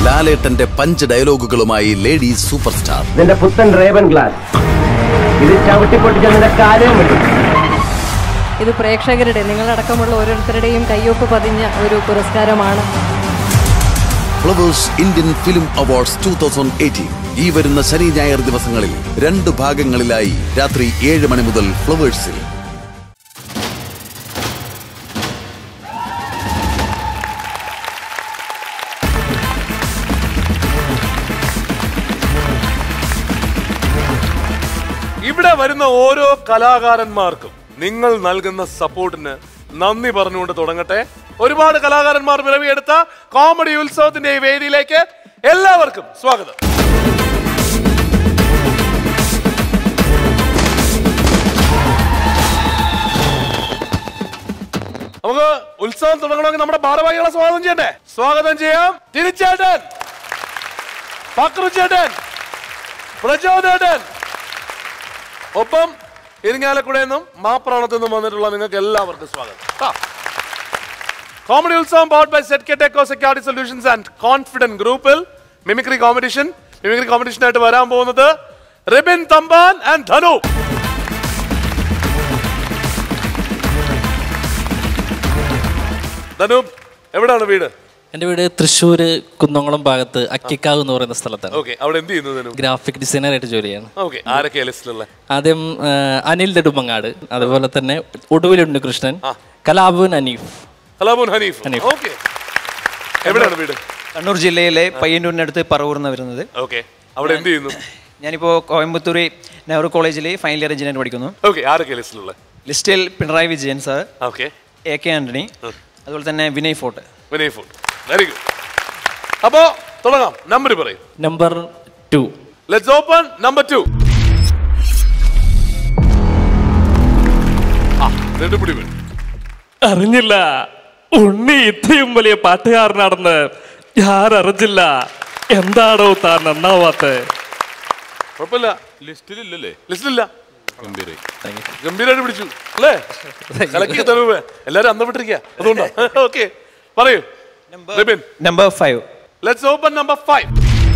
ലാലേട്ടന്റെ പഞ്ച് ഡയലോഗുകളുമായി ladies super star ഇതിന്റെ പുത്തൻ റേവൻ ഗ്ലാസ് ഇത് ചവിട്ടിപ്പൊട്ടിച്ച നിന്റെ കാലവും വിട്ടു ഇത് പ്രേക്ഷകരുടെ നിങ്ങളടക്കമുള്ള ഓരോരുത്തരുടെയും കയ്യൊപ്പ് പതിഞ്ഞ ഒരു പുരസ്കാരമാണ് flowers Indian film awards two thousand eighteen ഈ വരുന്ന ശനി ഞായർ ദിവസങ്ങളിൽ രണ്ട് ഭാഗങ്ങളിലായി രാത്രി ഏഴ് മണി മുതൽ ഫ്ലവേഴ്സിൽ ഇവിടെ വരുന്ന ഓരോ കലാകാരന്മാർക്കും നിങ്ങൾ നൽകുന്ന സപ്പോർട്ടിന് നന്ദി പറഞ്ഞുകൊണ്ട് തുടങ്ങട്ടെ ഒരുപാട് കലാകാരന്മാർ പിറവിയെടുത്ത കോമഡി ഉത്സവത്തിന്റെ ഈ വേദിയിലേക്ക് എല്ലാവർക്കും സ്വാഗതം നമുക്ക് ഉത്സവം തുടങ്ങണമെങ്കിൽ നമ്മുടെ ഭാരവാഹികളെ സ്വാഗതം ചെയ്യട്ടെ സ്വാഗതം ചെയ്യാം തിരിച്ചേട്ടൻ ഫക്രു ചേട്ടൻ പ്രചോദേട്ടൻ ഒപ്പം ഇരിങ്ങാലക്കുടയിൽ നിന്നും മാപ്രാണത്തിൽ നിന്നും വന്നിട്ടുള്ള നിങ്ങൾക്ക് എല്ലാവർക്കും സ്വാഗതം ആ. Comedy Utsavam powered by set K ടെക്കോ സെക്യൂരിറ്റി സൊല്യൂഷൻസ് ആൻഡ് കോൺഫിഡന്റ് ഗ്രൂപ്പിൽ മിമിക്രി കോമ്പറ്റീഷൻ മിമിക്രി കോമ്പറ്റീഷനായിട്ട് വരാൻ പോകുന്നത് റിബിൻ തമ്പാൻ ആൻഡ് ധനു ധനു എവിടെയാണ് വീട് എൻ്റെ വീട് തൃശ്ശൂർ കുന്നംകുളം ഭാഗത്ത് അക്കിക്കാവ് എന്ന് പറയുന്ന സ്ഥലത്താണ് ഓക്കെ അവിടെ എന്ത് ചെയ്യുന്നു ധനു ഗ്രാഫിക് ഡിസൈനറായിട്ട് ജോലി ചെയ്യാണ് ഓക്കെ ആരൊക്കെയാ ലിസ്റ്റിലുള്ള ആദ്യം ആ, അനിൽ നെടുമങ്ങാട് അതുപോലെ തന്നെ ഒടുവിൽ ഉണ്ണികൃഷ്ണൻ കലാഭവൻ അനീഫ് കലാബുൻ ഹനീഫ് ഹനീഫ്. ഓക്കെ എവിടെയാണ് വീട് കണ്ണൂർ ജില്ലയിലെ പയ്യന്നൂരിനടുത്ത് പറവൂർന്ന് വരുന്നത് ഓക്കെ അവിടെ എന്ത് ചെയ്യുന്നു ഞാനിപ്പോൾ കോയമ്പത്തൂർ നെഹ്റു കോളേജിൽ ഫൈനൽ ഇയർ എഞ്ചിനീയർ പഠിക്കുന്നു ഓക്കെ ആരൊക്കെ ലിസ്റ്റിലുള്ള ലിസ്റ്റിൽ Pinarayi Vijayan sir okay A K Antony അതുപോലെ തന്നെ വിനയ് ഫോർട്ട് വിനയ് ഫുഡ് വെരി ഗുഡ് അപ്പോ തുടങ്ങാം നമ്പർ പറയും number two let's open number two രണ്ട് പിടി വീണ് അറിഞ്ഞില്ല ഉണ്ണി ഇത്രയും വലിയ പാട്ടുകാരനാണെന്ന് ഞാൻ അറിഞ്ഞില്ല എന്താണോ താൻ നന്നാവാത്ത കുഴപ്പമില്ല ലിസ്റ്റിലില്ലല്ലേ ലിസ്റ്റിലില്ല ഗംഭീരമായിട്ട് പിടിച്ചു അല്ലേ കലക്കി തരുവേ എല്ലാരും അന്നപ്പെട്ടിരിക്കുക അതുകൊണ്ടാ ഓക്കെ പറയൂ Ribin number five let's open number five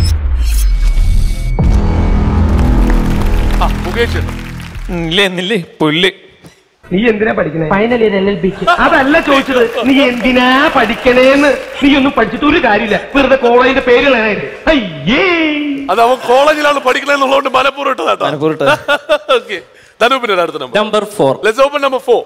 ആ മുകേഷ് ഇല്ലേ നില്ലേ പുല്ല് നീ എന്തിനാ പഠിക്കണേ ഫൈനൽ ഇയർ എൽ എൽ ബിക്ക് അതല്ല ചോദിച്ചത് നീ എന്തിനാ പഠിക്കണേന്ന് നീ ഒന്നും പഠിച്ചിട്ട് ഒരു കാര്യമില്ല വെറുതെ കോളേജിന്റെ പേര് കളയാനായിട്ട് അയ്യേ അത് അവൻ കോളേജിലാണ് പഠിക്കണെന്നുള്ളതുകൊണ്ട് മലപ്പൂർവ്വം ഇട്ടതാട്ടോ മലപ്പുറം ഇട്ടതാ. ഓക്കെ ധനുപിന്റെ അടുത്ത number number four let's open number four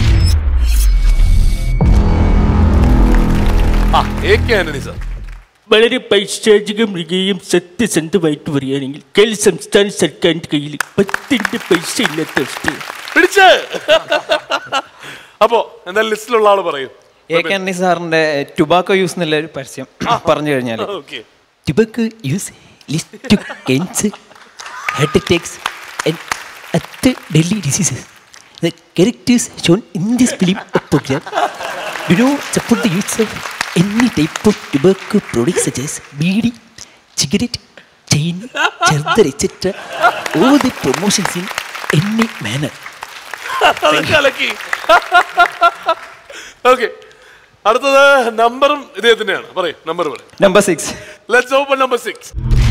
ആ എ കെ ആന്റണി സാർ വളരെ പൈശാചിക മൃഗയും സത്യസന്ധമായിട്ട് പറയുകയാണെങ്കിൽ കേരള സംസ്ഥാന സർക്കാരിന്റെ കയ്യിൽ പത്തിന്റെ പൈസ ഇല്ലാത്ത അവസ്ഥ പിടിച്ച് അപ്പോ എന്തായാലും ലിസ്റ്റിലുള്ള ആള് പറയൂ എ കെ ആന്റണി സാറിന്റെ ടുബാക്കോ യൂസ് എന്നുള്ള ഒരു പരസ്യം പറഞ്ഞു കഴിഞ്ഞാൽ okay tobacco use leads to cancer, heart attacks, and other deadly diseases. The characters shown in this film or program do not support the use of any type of tobacco products such as beedi, cigarette, chain, charger, etc. or the promotions in any manner. അത് കലക്കി okay അടുത്തത് നമ്പറും ഇതേ തന്നെയാണ് പറയൂ number പറയും number six let's open number six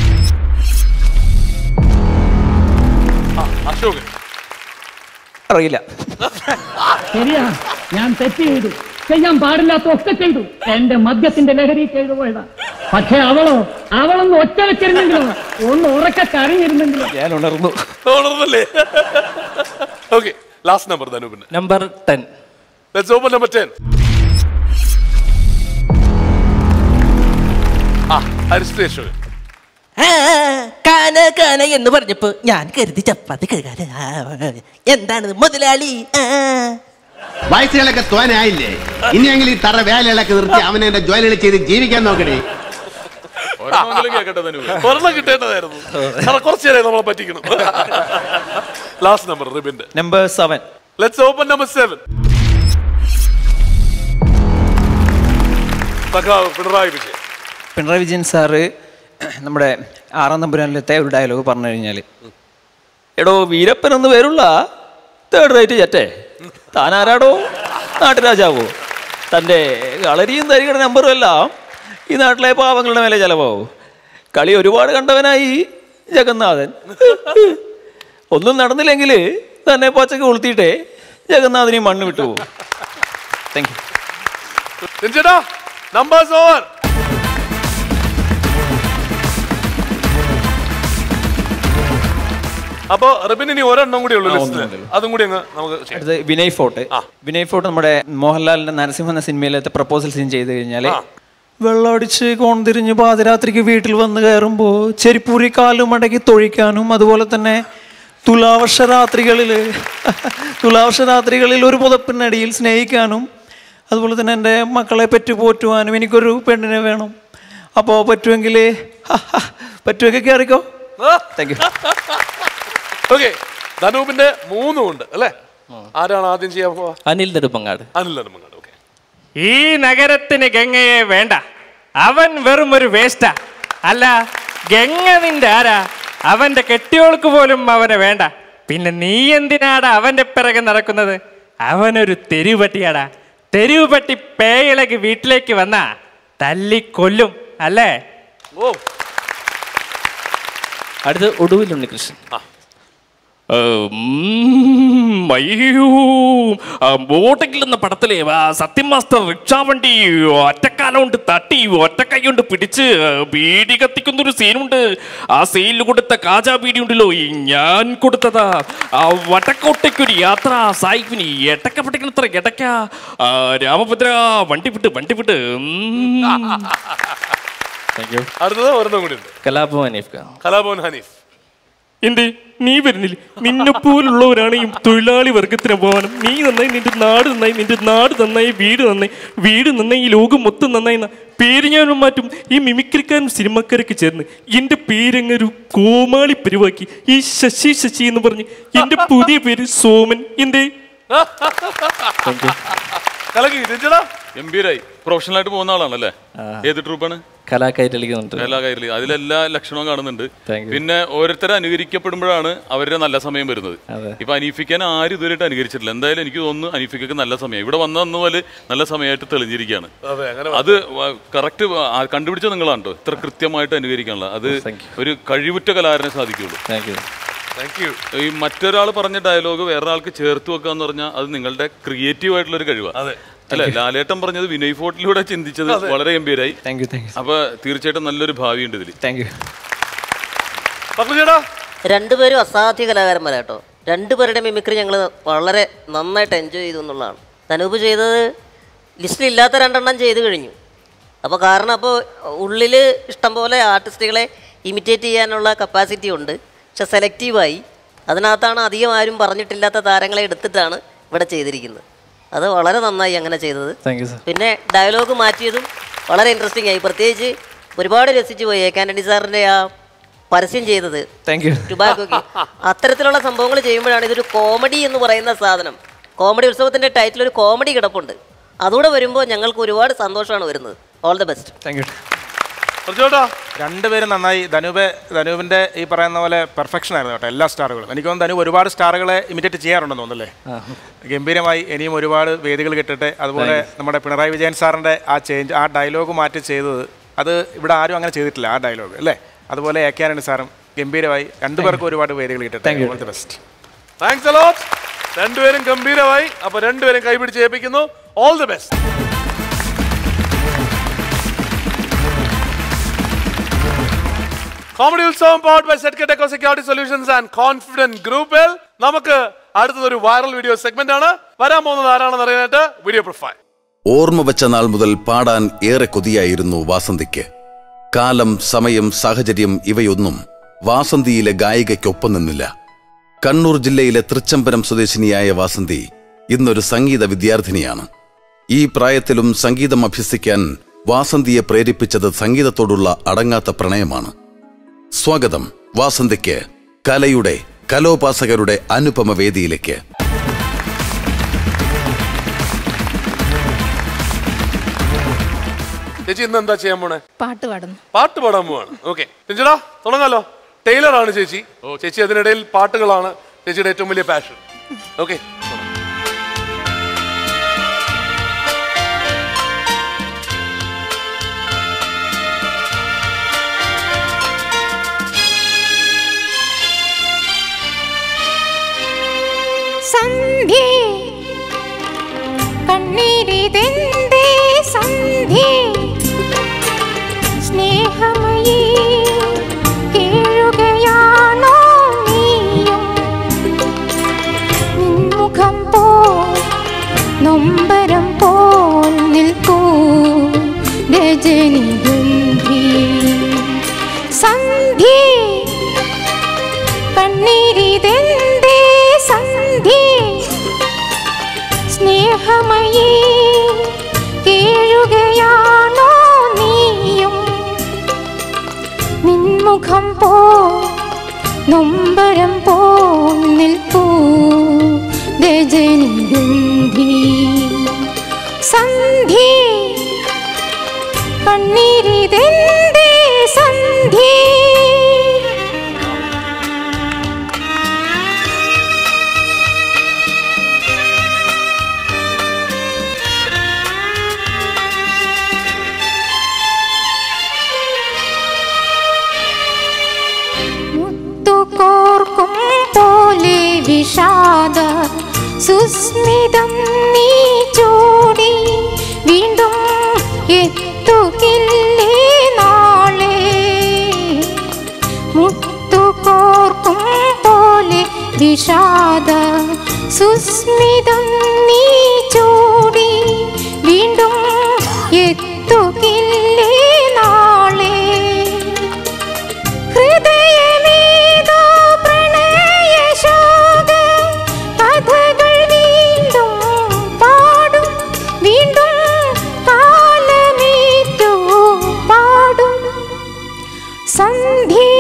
Ashokan അറിയില്ല ശരിയാ ഞാൻ തെറ്റ് ചെയ്തു ചെയ്യാൻ പാടില്ലാത്ത ഒക്കെ ചെയ്തു എന്റെ മദ്യത്തിന്റെ ലഹരി ചെയ്തു പോയതാ പക്ഷെ അവളോ അവളൊന്ന് ഒറ്റ വെച്ചിരുന്നെങ്കിലോ ഒന്ന് ഉറക്കെ കരഞ്ഞിരുന്നെങ്കിലോ ഞാൻ ഉണർന്നു ഓണർന്നല്ലേ ഓക്കെ ലാസ്റ്റ് നമ്പർ ധനുപിന്റെ number ten let's open number ten ആ ഹരിശ്രീ അശോകൻ ആ, കാന കാന എന്ന് പറഞ്ഞപ്പോ ഞാൻ കരുതി ചപ്പാത്തി കഴുകാൻ എന്താണ് മുതലാളി ആ. വയസ്സുകളൊക്കെ തോനായില്ലേ ഇനിയെങ്കിലും ഈ തറ വേലകളൊക്കെ നിർത്തി അവനെ എന്റെ ജോലികൾ ചെയ്ത് ജീവിക്കാൻ നോക്കണേ ഒരെണ്ണം കിട്ടേണ്ടതായിരുന്നു കാരണം കുറച്ച് നേരം നമ്മളെ പറ്റിക്കണം ലാസ്റ്റ് നമ്പർ റിബിന്റെ number seven let's open number seven സഖാവ് പിണറായി വിജയൻ പിണറായി വിജയൻ സാറ് നമ്മുടെ ആറാം നമ്പുരാനിലത്തെ ഒരു ഡയലോഗ് പറഞ്ഞു കഴിഞ്ഞാൽ എടോ വീരപ്പനൊന്ന് പേരുള്ള തേർഡ് റൈറ്റ് ചറ്റേ താനാരാടോ നാട്ടുരാജാവോ തൻ്റെ കളരിയും തരികയുടെ നമ്പറും എല്ലാം ഈ നാട്ടിലെ പാവങ്ങളുടെ മേലെ ചിലവാകും കളി ഒരുപാട് കണ്ടവനായി ജഗന്നാഥൻ ഒന്നും നടന്നില്ലെങ്കിൽ തന്നെ പച്ചക്ക് കൊളുത്തിയിട്ടേ ജഗന്നാഥനെ മണ്ണ് വിട്ടു പോകും താങ്ക് യു രഞ്ജേട്ടാ നമ്പേഴ്സ് ഓവർ അപ്പോ റിബിൻ ഇനി ഒരെണ്ണം കൂടി ഉള്ളു ആ, ലിസ്റ്റില് ഒന്നേ ഉള്ളൂ. അതും കൂടി അങ്ങ് നമുക്ക് ചെയ്യാം അടുത്ത് വിനയ് ഫോർട്ട് വിനയ് ഫോർട്ട് നമ്മുടെ മോഹൻലാലിന്റെ നരസിംഹ എന്ന സിനിമയിലത്തെ പ്രപ്പോസൽ സീൻ ചെയ്ത് കഴിഞ്ഞാൽ വെള്ളമടിച്ച് കോൺതിരിഞ്ഞ് പാതിരാത്രിക്ക് വീട്ടിൽ വന്ന് കയറുമ്പോൾ ചെരിപ്പൂരി കാലും മടക്കി തൊഴിക്കാനും അതുപോലെ തന്നെ തുലാവർഷ രാത്രികളിൽ തുലാവർഷ രാത്രികളിൽ ഒരു പുതപ്പിനടിയിൽ സ്നേഹിക്കാനും അതുപോലെ തന്നെ എൻ്റെ മക്കളെ പെറ്റുപോറ്റുവാനും എനിക്കൊരു പെണ്ണിനെ വേണം അപ്പോൾ പറ്റുമെങ്കിൽ പറ്റുമെങ്കിൽ കയറിക്കോ താങ്ക് യു ഓക്കെ ധനൂപിന്റെ മൂന്നും ഉണ്ട് അല്ലേ ആരാണ് ആദ്യം ചെയ്യാൻ പോവാ അനിൽ നെടുമങ്ങാട് അനിൽ നെടുമങ്ങാട് ഓക്കെ ഈ നഗരത്തിന് ഗംഗയെ വേണ്ട അവൻ വെറും ഒരു വേസ്റ്റാ അല്ല ഗംഗ നിന്റെ ആരാ അവന്റെ കെട്ടിയോൾക്ക് പോലും അവനെ വേണ്ട പിന്നെ നീ എന്തിനാടാ അവന്റെ പിറകെ നടക്കുന്നത് അവനൊരു തെരുവുപട്ടിയാടാ തെരുവുപട്ടി പേയിളകി വീട്ടിലേക്ക് വന്നാ തല്ലിക്കൊല്ലും അല്ലേ ഓ അടുത്ത് ഒടുവിൽ ഉണ്ണികൃഷ്ണൻ ഉം, അയ്യോ ആ, ബോട്ടിൽ എന്ന പടത്തിലെ ആ, സത്യം മാസ്റ്റർ റിക്ഷാ വണ്ടി ഒറ്റക്കാലം കൊണ്ട് തട്ടി ഒറ്റക്കൈ കൊണ്ട് പിടിച്ച് ആ, ബീഡി കത്തിക്കുന്ന ഒരു സീനുണ്ട് ആ സീനിൽ കൊടുത്ത കാജാ ബീഡി ഉണ്ടല്ലോ ഈ ഞാൻ കൊടുത്തതാ ആ വടക്കോട്ടേക്കൊരു യാത്ര സായിപ്പിനി എട്ടക്ക പഠിക്കണത്ര എടക്ക ആ, രാമഭദ്ര വണ്ടി വിട്ട് വണ്ടി വിട്ട് ഉം. താങ്ക് യു അടുത്തത് ഒരെണ്ണം കൂടി ഉണ്ട് കലാഭവൻ ഹനീഫ് ഖാൻ കലാഭവൻ ഹനീഫ് എന്തേ നീ വരുന്നില്ല നിന്നെ പോലുള്ളവരാണ് ഈ തൊഴിലാളി വർഗത്തിന് പോകാനും നീ നന്നായി നിന്റെ നാട് നന്നായി നിന്റെ നാട് നന്നായി വീട് നന്നായി വീട് നന്നായി ഈ ലോകം മൊത്തം നന്നായി ന- പേര് ഞാനും മാറ്റും ഈ മിമിക്രിക്കാരും സിനിമക്കാരൊക്കെ ചേർന്ന് എന്റെ പേരങ്ങൊരു കോമാളി പരിവാക്കി ഈ ശശി ശശി എന്ന് പറഞ്ഞ് എന്റെ പുതിയ പേര് സോമൻ എന്തേ കലകി രഞ്ജന ഗംഭീരായി പ്രൊഫഷണൽ ആയിട്ട് പോകുന്ന ആളാണല്ലേ ഏത് ട്രൂപ്പാണ് കലാകൈരളിക്കുന്നുണ്ട് എല്ലാ കയറിൽ അതിലെല്ലാ ലക്ഷണവും കാണുന്നുണ്ട് Thank you. പിന്നെ ഓരോരുത്തരെ അനുകരിക്കപ്പെടുമ്പോഴാണ് അവരുടെ നല്ല സമയം വരുന്നത് അതെ. ഇപ്പൊ അനീഫിക്കാൻ ആരും ഇതുവരെയായിട്ട് അനുകരിച്ചിട്ടില്ല എന്തായാലും എനിക്ക് തോന്നുന്നു അനീഫിക്കൊക്കെ നല്ല സമയം ഇവിടെ വന്ന അന്ന് പോലെ നല്ല സമയമായിട്ട് തെളിഞ്ഞിരിക്കുകയാണ് അതെ അങ്ങനെ അത് കറക്റ്റ് കണ്ടുപിടിച്ച നിങ്ങളാണ് കേട്ടോ ഇത്ര കൃത്യമായിട്ട് അനുകരിക്കാനുള്ള അത് ഒരു കഴിവുറ്റ കലാകാരനെ സാധിക്കുള്ളൂ താങ്ക് യു താങ്ക് യു ഈ മറ്റൊരാൾ പറഞ്ഞ ഡയലോഗ് വേറൊരാൾക്ക് ചേർത്ത് വെക്കുക എന്ന് പറഞ്ഞാൽ അത് നിങ്ങളുടെ ക്രിയേറ്റീവ് ആയിട്ടുള്ള ഒരു കഴിവാണ് അതെ അല്ലെ ലാലേട്ടൻ പറഞ്ഞത് വിനയ് ഫോർട്ടിലൂടെ ചിന്തിച്ചത് വളരെ ഗംഭീരായി താങ്ക് യു താങ്ക് യു അപ്പൊ തീർച്ചയായിട്ടും നല്ലൊരു ഭാവിയുണ്ട് ഇതിൽ താങ്ക് യു പക്രുചേട്ടാ രണ്ടുപേരും അസാധ്യ കലാകാരന്മാരാ കേട്ടോ രണ്ടുപേരുടെ മിമിക്രി ഞങ്ങൾ വളരെ നന്നായിട്ട് എൻജോയ് ചെയ്തു എന്നുള്ളതാണ് തനൂപ് ചെയ്തത് ലിസ്റ്റിലില്ലാത്ത രണ്ടെണ്ണം ചെയ്ത് കഴിഞ്ഞു അപ്പോൾ കാരണം അപ്പോൾ ഉള്ളിൽ ഇഷ്ടംപോലെ ആർട്ടിസ്റ്റുകളെ ഇമിറ്റേറ്റ് ചെയ്യാനുള്ള കപ്പാസിറ്റി ഉണ്ട് പക്ഷെ സെലക്റ്റീവായി അതിനകത്താണ് അധികം ആരും പറഞ്ഞിട്ടില്ലാത്ത താരങ്ങളെ എടുത്തിട്ടാണ് ഇവിടെ ചെയ്തിരിക്കുന്നത് അത് വളരെ നന്നായി അങ്ങനെ ചെയ്തത് താങ്ക് യു സർ പിന്നെ ഡയലോഗ് മാറ്റിയതും വളരെ ഇൻട്രസ്റ്റിംഗ് ആയി പ്രത്യേകിച്ച് ഒരുപാട് രസിച്ചു പോയി എ കാനഡി സാറിൻ്റെ ആ പരസ്യം ചെയ്തത് താങ്ക് യു ടുബാക്കോക്ക് അത്തരത്തിലുള്ള സംഭവങ്ങൾ ചെയ്യുമ്പോഴാണ് ഇതൊരു കോമഡി എന്ന് പറയുന്ന സാധനം കോമഡി ഉത്സവത്തിന്റെ ടൈറ്റിൽ ഒരു കോമഡി കിടപ്പുണ്ട് അതുകൂടെ വരുമ്പോൾ ഞങ്ങൾക്ക് ഒരുപാട് സന്തോഷമാണ് വരുന്നത് all the best thank you രണ്ടുപേരും നന്നായി ധനൂപ് ധനൂപിന്റെ ഈ പറയുന്ന പോലെ പെർഫെക്ഷൻ ആയിരുന്നു കേട്ടോ എല്ലാ സ്റ്റാറുകളും എനിക്ക് തോന്നുന്നു ധനൂപ് ഒരുപാട് സ്റ്റാറുകളെ ഇമിറ്റേറ്റ് ചെയ്യാറുണ്ടെന്ന് തോന്നുന്നല്ലേ ഗംഭീരമായി ഇനിയും ഒരുപാട് വേദികൾ കിട്ടട്ടെ അതുപോലെ നമ്മുടെ പിണറായി വിജയൻ സാറിന്റെ ആ ചേഞ്ച് ആ ഡയലോഗ് മാറ്റി ചെയ്തത് അത് ഇവിടെ ആരും അങ്ങനെ ചെയ്തിട്ടില്ല ആ ഡയലോഗ് അല്ലേ അതുപോലെ എ കെ ആനണി സാറും ഗംഭീരമായി രണ്ടുപേർക്കും ഒരുപാട് വേദികൾ കിട്ടട്ടെ all the best thanks a lot രണ്ടുപേരും ഗംഭീരമായി അപ്പൊ രണ്ടുപേരും കൈപിടിച്ച് ഏൽപ്പിക്കുന്നു all the best comedy Utsavam powered by set ടെക്കോ സെക്യൂരിറ്റി സൊല്യൂഷൻസ് ആൻഡ് കോൺഫിഡന്റ് ഗ്രൂപ്പിൽ നമുക്ക് അടുത്തതൊരു വൈറൽ വീഡിയോ സെഗ്മെന്റ് ആണ് വരാൻ പോകുന്നത് ആരാണെന്ന് അറിയാനായിട്ട് വീഡിയോ പ്രൊഫൈൽ ഓർമ്മ വെച്ച നാൾ മുതൽ പാടാൻ ഏറെ കൊതിയായിരുന്നു വാസന്തിക്ക് കാലം സമയം സാഹചര്യം ഇവയൊന്നും വാസന്തിയിലെ ഗായികയ്ക്കൊപ്പം നിന്നില്ല കണ്ണൂർ ജില്ലയിലെ തൃച്ചംബരം സ്വദേശിനിയായ വാസന്തി ഇന്നൊരു സംഗീത വിദ്യാർത്ഥിനിയാണ് ഈ പ്രായത്തിലും സംഗീതം അഭ്യസിക്കാൻ വാസന്തിയെ പ്രേരിപ്പിച്ചത് സംഗീതത്തോടുള്ള അടങ്ങാത്ത പ്രണയമാണ് സ്വാഗതം വാസന്തിക്ക് കലയുടെ കലോപാസകരുടെ അനുപമ വേദിയിലേക്ക് ചേച്ചി ഇന്ന് എന്താ ചെയ്യാൻ പോണേ പാട്ട് പാടുന്നു പാട്ട് പാടാൻ പോവാണ് ഓക്കെ രഞ്ജന തുടങ്ങാലോ ടൈലർ ആണ് ചേച്ചി ചേച്ചി അതിനിടയിൽ പാട്ടുകളാണ് ചേച്ചിയുടെ ഏറ്റവും വലിയ പാഷൻ ഓക്കെ കണ്ണീരിതെന്തേ സന്ധ്യേ സ്നേഹമയീ കേഴുകയാണോ നീയും നിൻമുഖം പോ നൊമ്പരം പോൽ നിൽക്കൂ രജനിഗന്ധി സന്ധ്യേ കണ്ണീരിതെന്തേ സന്ധ്യേ സ്നേഹമയീ കേഴുകയാണോ നീയും നിൻമുഖം പോ നൊമ്പരം പോ നിൽപ്പൂ രജനിഗന്ധി സന്ധ്യേ കണ്ണീരിതെന്തേ സന്ധ്യേ മുത്തുകോർക്കും പോലെ വിഷാദ സുസ്മിതം നീ ചൂടി വീണ്ടും എത്തുകില്ലേ നാളെ മുത്തുകോർക്കും പോലെ വിഷാദ സുസ്മിതം നീ ചൂടി വീണ്ടും എത്തുകില്ലേ നാളെ ഹൃദയമേതോ പ്രണയശോക കഥകൾ വീണ്ടും പാടും വീണ്ടും കാലമേറ്റു പാടും സന്ധ്യേ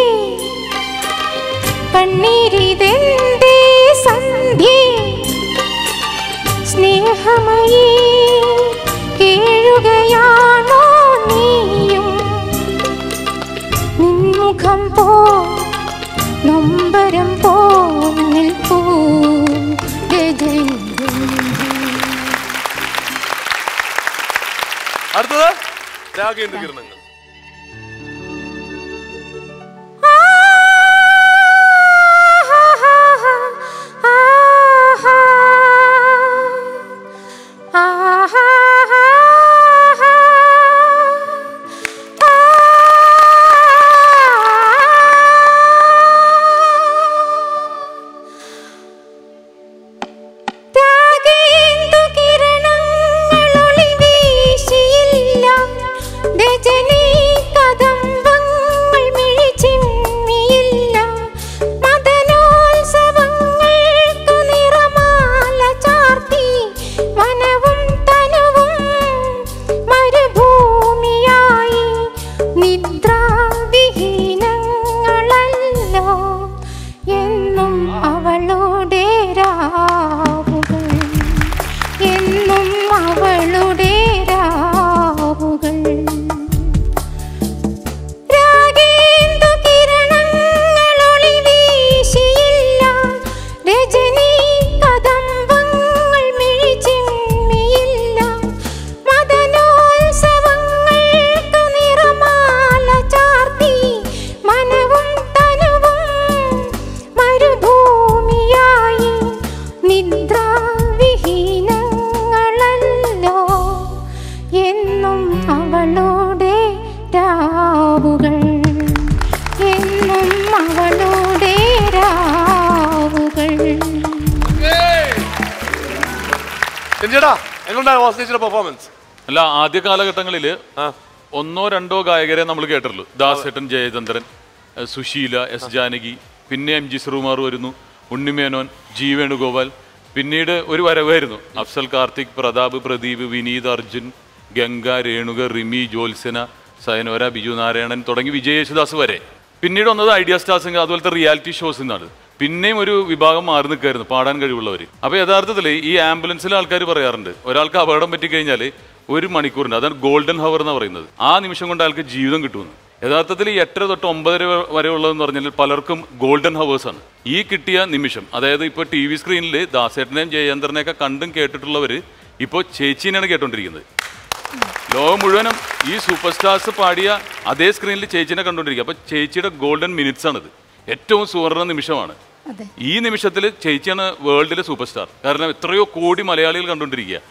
കണ്ണീരിതെന്തേ സന്ധ്യേ സ്നേഹമയീ കേഴുകയാണോ നീയും നിൻമുഖം പോ നൊമ്പരം പോ നിൽപ്പൂ അടുത്തത് രാഗേന്ദ്ര കിരണങ്ങൾ രാഗേന്ദു കിരണങ്ങളൊളി വീശിയില്ല രജനീ കദംബങ്ങൾ മിഴിച്ചിമ്മിയില്ല മദനോത്സവങ്ങൾക്കു നിറമാല ചാർത്തി മനവും തനുവും മരുഭൂമിയായി നിദ്രാവിഹീനങ്ങളല്ലോ എന്നും അവളുടെ രാവുകൾ എന്നും അവളുടെ രാവുകൾ രാഗേന്ദു കിരണങ്ങളൊളി വീശിയില്ല രജനീ കദംബങ്ങൾ മിഴിച്ചിമ്മിയില്ല മദനോത്സവങ്ങൾക്കു നിറമാല ചാർത്തി മനവും തനുവും മരുഭൂമിയായി നിദ്രാവിഹീനങ്ങളല്ലോ എന്നും അവളുടെ രാവുകൾ എന്നും അവളുടെ രാവുകൾ രഞ്ജേട്ടാ എങ്ങനെയുണ്ടായിരുന്നു വാസനേച്ചിയുടെ പെർഫോമൻസ് അല്ല ആദ്യ കാലഘട്ടങ്ങളിൽ ഒന്നോ രണ്ടോ ഗായകരെ നമ്മൾ കേട്ടിട്ടുള്ളൂ ദാസേട്ടൻ ജയചന്ദ്രൻ എഹ് സുശീല എസ് ജാനകി പിന്നെ എം ജി ശ്രീകുമാർ വരുന്നു ഉണ്ണിമേനോൻ ജി വേണുഗോപാൽ പിന്നീട് ഒരു വരവായിരുന്നു അഫ്സൽ കാർത്തിക് പ്രതാപ് പ്രദീപ് വിനീത് അർജുൻ ഗംഗ രേണുക റിമി ജോത്സന സയനോര ബിജു നാരായണൻ തുടങ്ങി വിജയ് യേശുദാസ് വരെ പിന്നീട് വന്നത് ഐഡിയ സ്റ്റാർസ് അതുപോലത്തെ റിയാലിറ്റി ഷോസ് നിന്നാണ് പിന്നെയും ഒരു വിഭാഗം മാറി നിൽക്കായിരുന്നു പാടാൻ കഴിവുള്ളവർ അപ്പോൾ യഥാർത്ഥത്തിൽ ഈ ആംബുലൻസിലെ ആൾക്കാർ പറയാറുണ്ട് ഒരാൾക്ക് അപകടം പറ്റിക്കഴിഞ്ഞാൽ ഒരു മണിക്കൂറിന് അതാണ് ഗോൾഡൻ ഹവർ എന്ന് പറയുന്നത് ആ നിമിഷം കൊണ്ട് അയാൾക്ക് ജീവിതം കിട്ടുമെന്ന് യഥാർത്ഥത്തിൽ ഈ എട്ടര തൊട്ട് ഒമ്പതര വരെ ഉള്ളതെന്ന് പറഞ്ഞാൽ പലർക്കും ഗോൾഡൻ ഹവേഴ്സ് ആണ് ഈ കിട്ടിയ നിമിഷം അതായത് ഇപ്പോൾ ടി വി സ്ക്രീനിൽ ദാസേട്ടനെയും ജയചന്ദ്രനെയൊക്കെ കണ്ടും കേട്ടിട്ടുള്ളവർ ഇപ്പോൾ ചേച്ചീനെയാണ് കേട്ടോണ്ടിരിക്കുന്നത് ലോകം മുഴുവനും ഈ സൂപ്പർ സ്റ്റാർസ് പാടിയ അതേ സ്ക്രീനിൽ ചേച്ചിനെ കണ്ടുകൊണ്ടിരിക്കുക അപ്പൊ ചേച്ചിയുടെ ഗോൾഡൻ മിനിറ്റ്സ് ആണിത് ഏറ്റവും സുവർണ നിമിഷമാണ് അതെ ഈ നിമിഷത്തിൽ ചേച്ചിയാണ് വേൾഡിലെ സൂപ്പർ സ്റ്റാർ കാരണം എത്രയോ കോടി മലയാളികൾ കണ്ടുകൊണ്ടിരിക്കുക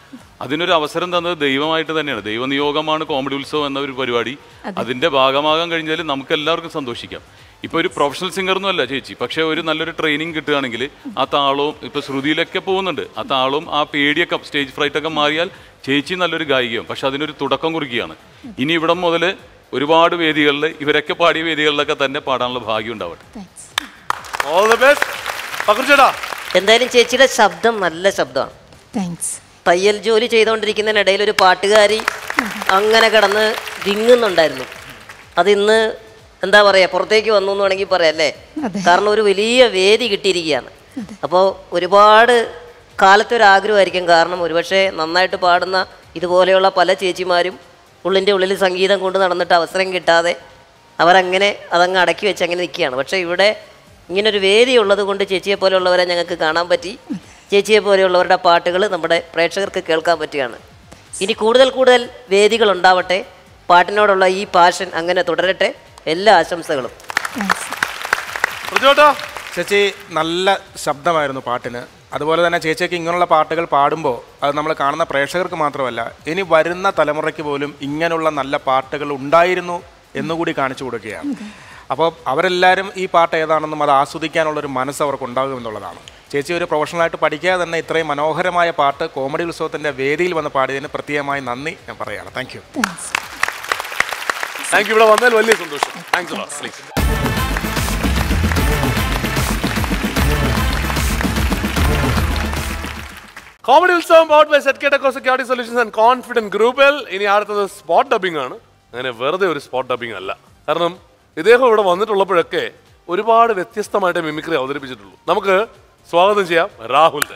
അതിനൊരു അവസരം തന്നത് ദൈവമായിട്ട് തന്നെയാണ് ദൈവനിയോഗമാണ് കോമഡി ഉത്സവം എന്ന ഒരു പരിപാടി അതെ. അതിന്റെ ഭാഗമാകാൻ കഴിഞ്ഞാൽ നമുക്ക് എല്ലാവർക്കും സന്തോഷിക്കാം ഇപ്പൊ ഒരു പ്രൊഫഷണൽ സിംഗറൊന്നും അല്ല ചേച്ചി പക്ഷെ ഒരു നല്ലൊരു ട്രെയിനിങ് കിട്ടുകയാണെങ്കിൽ ആ താളവും ഇപ്പൊ ശ്രുതിയിലൊക്കെ പോകുന്നുണ്ട് ആ താളവും ആ പേടിയൊക്കെ സ്റ്റേജ് ഫ്രൈറ്റ് ഒക്കെ മാറിയാൽ ചേച്ചി നല്ലൊരു ഗായികയും പക്ഷെ അതിനൊരു തുടക്കം കുറിക്കുകയാണ് ഇനി ഇവിടം മുതൽ ഒരുപാട് വേദികളിൽ ഇവരൊക്കെ പാടിയ വേദികളിലൊക്കെ തന്നെ പാടാനുള്ള ഭാഗ്യം ഉണ്ടാവട്ടെ ഓൾ ദ ബെസ്റ്റ് പകർച്ചേട്ടാ എന്തായാലും ചേച്ചിയുടെ ശബ്ദം നല്ല ശബ്ദമാണ് താങ്ക്സ് തയ്യൽ ജോലി ചെയ്തുകൊണ്ടിരിക്കുന്നതിനിടയിൽ ഒരു പാട്ടുകാരി അങ്ങനെ കിടന്ന് വിങ്ങുന്നുണ്ടായിരുന്നു അത് ഇന്ന് എന്താ പറയുക പുറത്തേക്ക് വന്നു എന്ന് വേണമെങ്കിൽ പറയാം അല്ലേ കാരണം ഒരു വലിയ വേദി കിട്ടിയിരിക്കുകയാണ് അപ്പോൾ ഒരുപാട് കാലത്തെ ഒരു ആഗ്രഹമായിരിക്കും കാരണം ഒരുപക്ഷെ നന്നായിട്ട് പാടുന്ന ഇതുപോലെയുള്ള പല ചേച്ചിമാരും ഉള്ളിൻ്റെ ഉള്ളിൽ സംഗീതം കൊണ്ട് നടന്നിട്ട് അവസരം കിട്ടാതെ അവരങ്ങനെ അതങ്ങ് അടക്കി വെച്ച് അങ്ങനെ നിൽക്കുകയാണ് പക്ഷേ ഇവിടെ ഇങ്ങനൊരു വേദി ഉള്ളത് കൊണ്ട് ചേച്ചിയെ പോലെയുള്ളവരെ ഞങ്ങൾക്ക് കാണാൻ പറ്റി ചേച്ചിയെ പോലെയുള്ളവരുടെ പാട്ടുകൾ നമ്മുടെ പ്രേക്ഷകർക്ക് കേൾക്കാൻ പറ്റുകയാണ് ഇനി കൂടുതൽ കൂടുതൽ വേദികൾ ഉണ്ടാവട്ടെ പാട്ടിനോടുള്ള ഈ പാഷൻ അങ്ങനെ തുടരട്ടെ എല്ലാ ആശംസകളും ചേച്ചി നല്ല ശബ്ദമായിരുന്നു പാട്ടിന് അതുപോലെ തന്നെ ചേച്ചിക്ക് ഇങ്ങനെയുള്ള പാട്ടുകൾ പാടുമ്പോൾ അത് നമ്മൾ കാണുന്ന പ്രേക്ഷകർക്ക് മാത്രമല്ല ഇനി വരുന്ന തലമുറയ്ക്ക് പോലും ഇങ്ങനെയുള്ള നല്ല പാട്ടുകൾ ഉണ്ടായിരുന്നു എന്നുകൂടി കാണിച്ചു കൊടുക്കുകയാണ് അപ്പോൾ അവരെല്ലാവരും ഈ പാട്ട് ഏതാണെന്നും അത് ആസ്വദിക്കാനുള്ളൊരു മനസ്സ് അവർക്ക് ഉണ്ടാകുമെന്നുള്ളതാണ് ചേച്ചി ഒരു പ്രൊഫഷണലായിട്ട് പഠിക്കാതെ തന്നെ ഇത്രയും മനോഹരമായ പാട്ട് കോമഡി ഉത്സവത്തിൻ്റെ വേദിയിൽ വന്ന് പാടിയതിന് പ്രത്യേകമായി നന്ദി ഞാൻ പറയുകയാണ് താങ്ക് യു താങ്ക് യു ഇവിടെ വന്നതിൽ വലിയ സന്തോഷം thanks please comedy Utsavam powered by set കേട്ടക്കോ സെക്യൂരിറ്റി സൊല്യൂഷൻസ് ആൻഡ് കോൺഫിഡന്റ് ഗ്രൂപ്പിൽ ഇനി അടുത്തത് സ്പോട്ട് ഡബിംഗ് ആണ് അങ്ങനെ വെറുതെ ഒരു സ്പോട്ട് ഡബിംഗ് അല്ല കാരണം ഇദ്ദേഹം ഇവിടെ വന്നിട്ടുള്ളപ്പോഴൊക്കെ ഒരുപാട് വ്യത്യസ്തമായിട്ട് മിമിക്രി അവതരിപ്പിച്ചിട്ടുള്ളൂ നമുക്ക് സ്വാഗതം ചെയ്യാം രാഹുലിനെ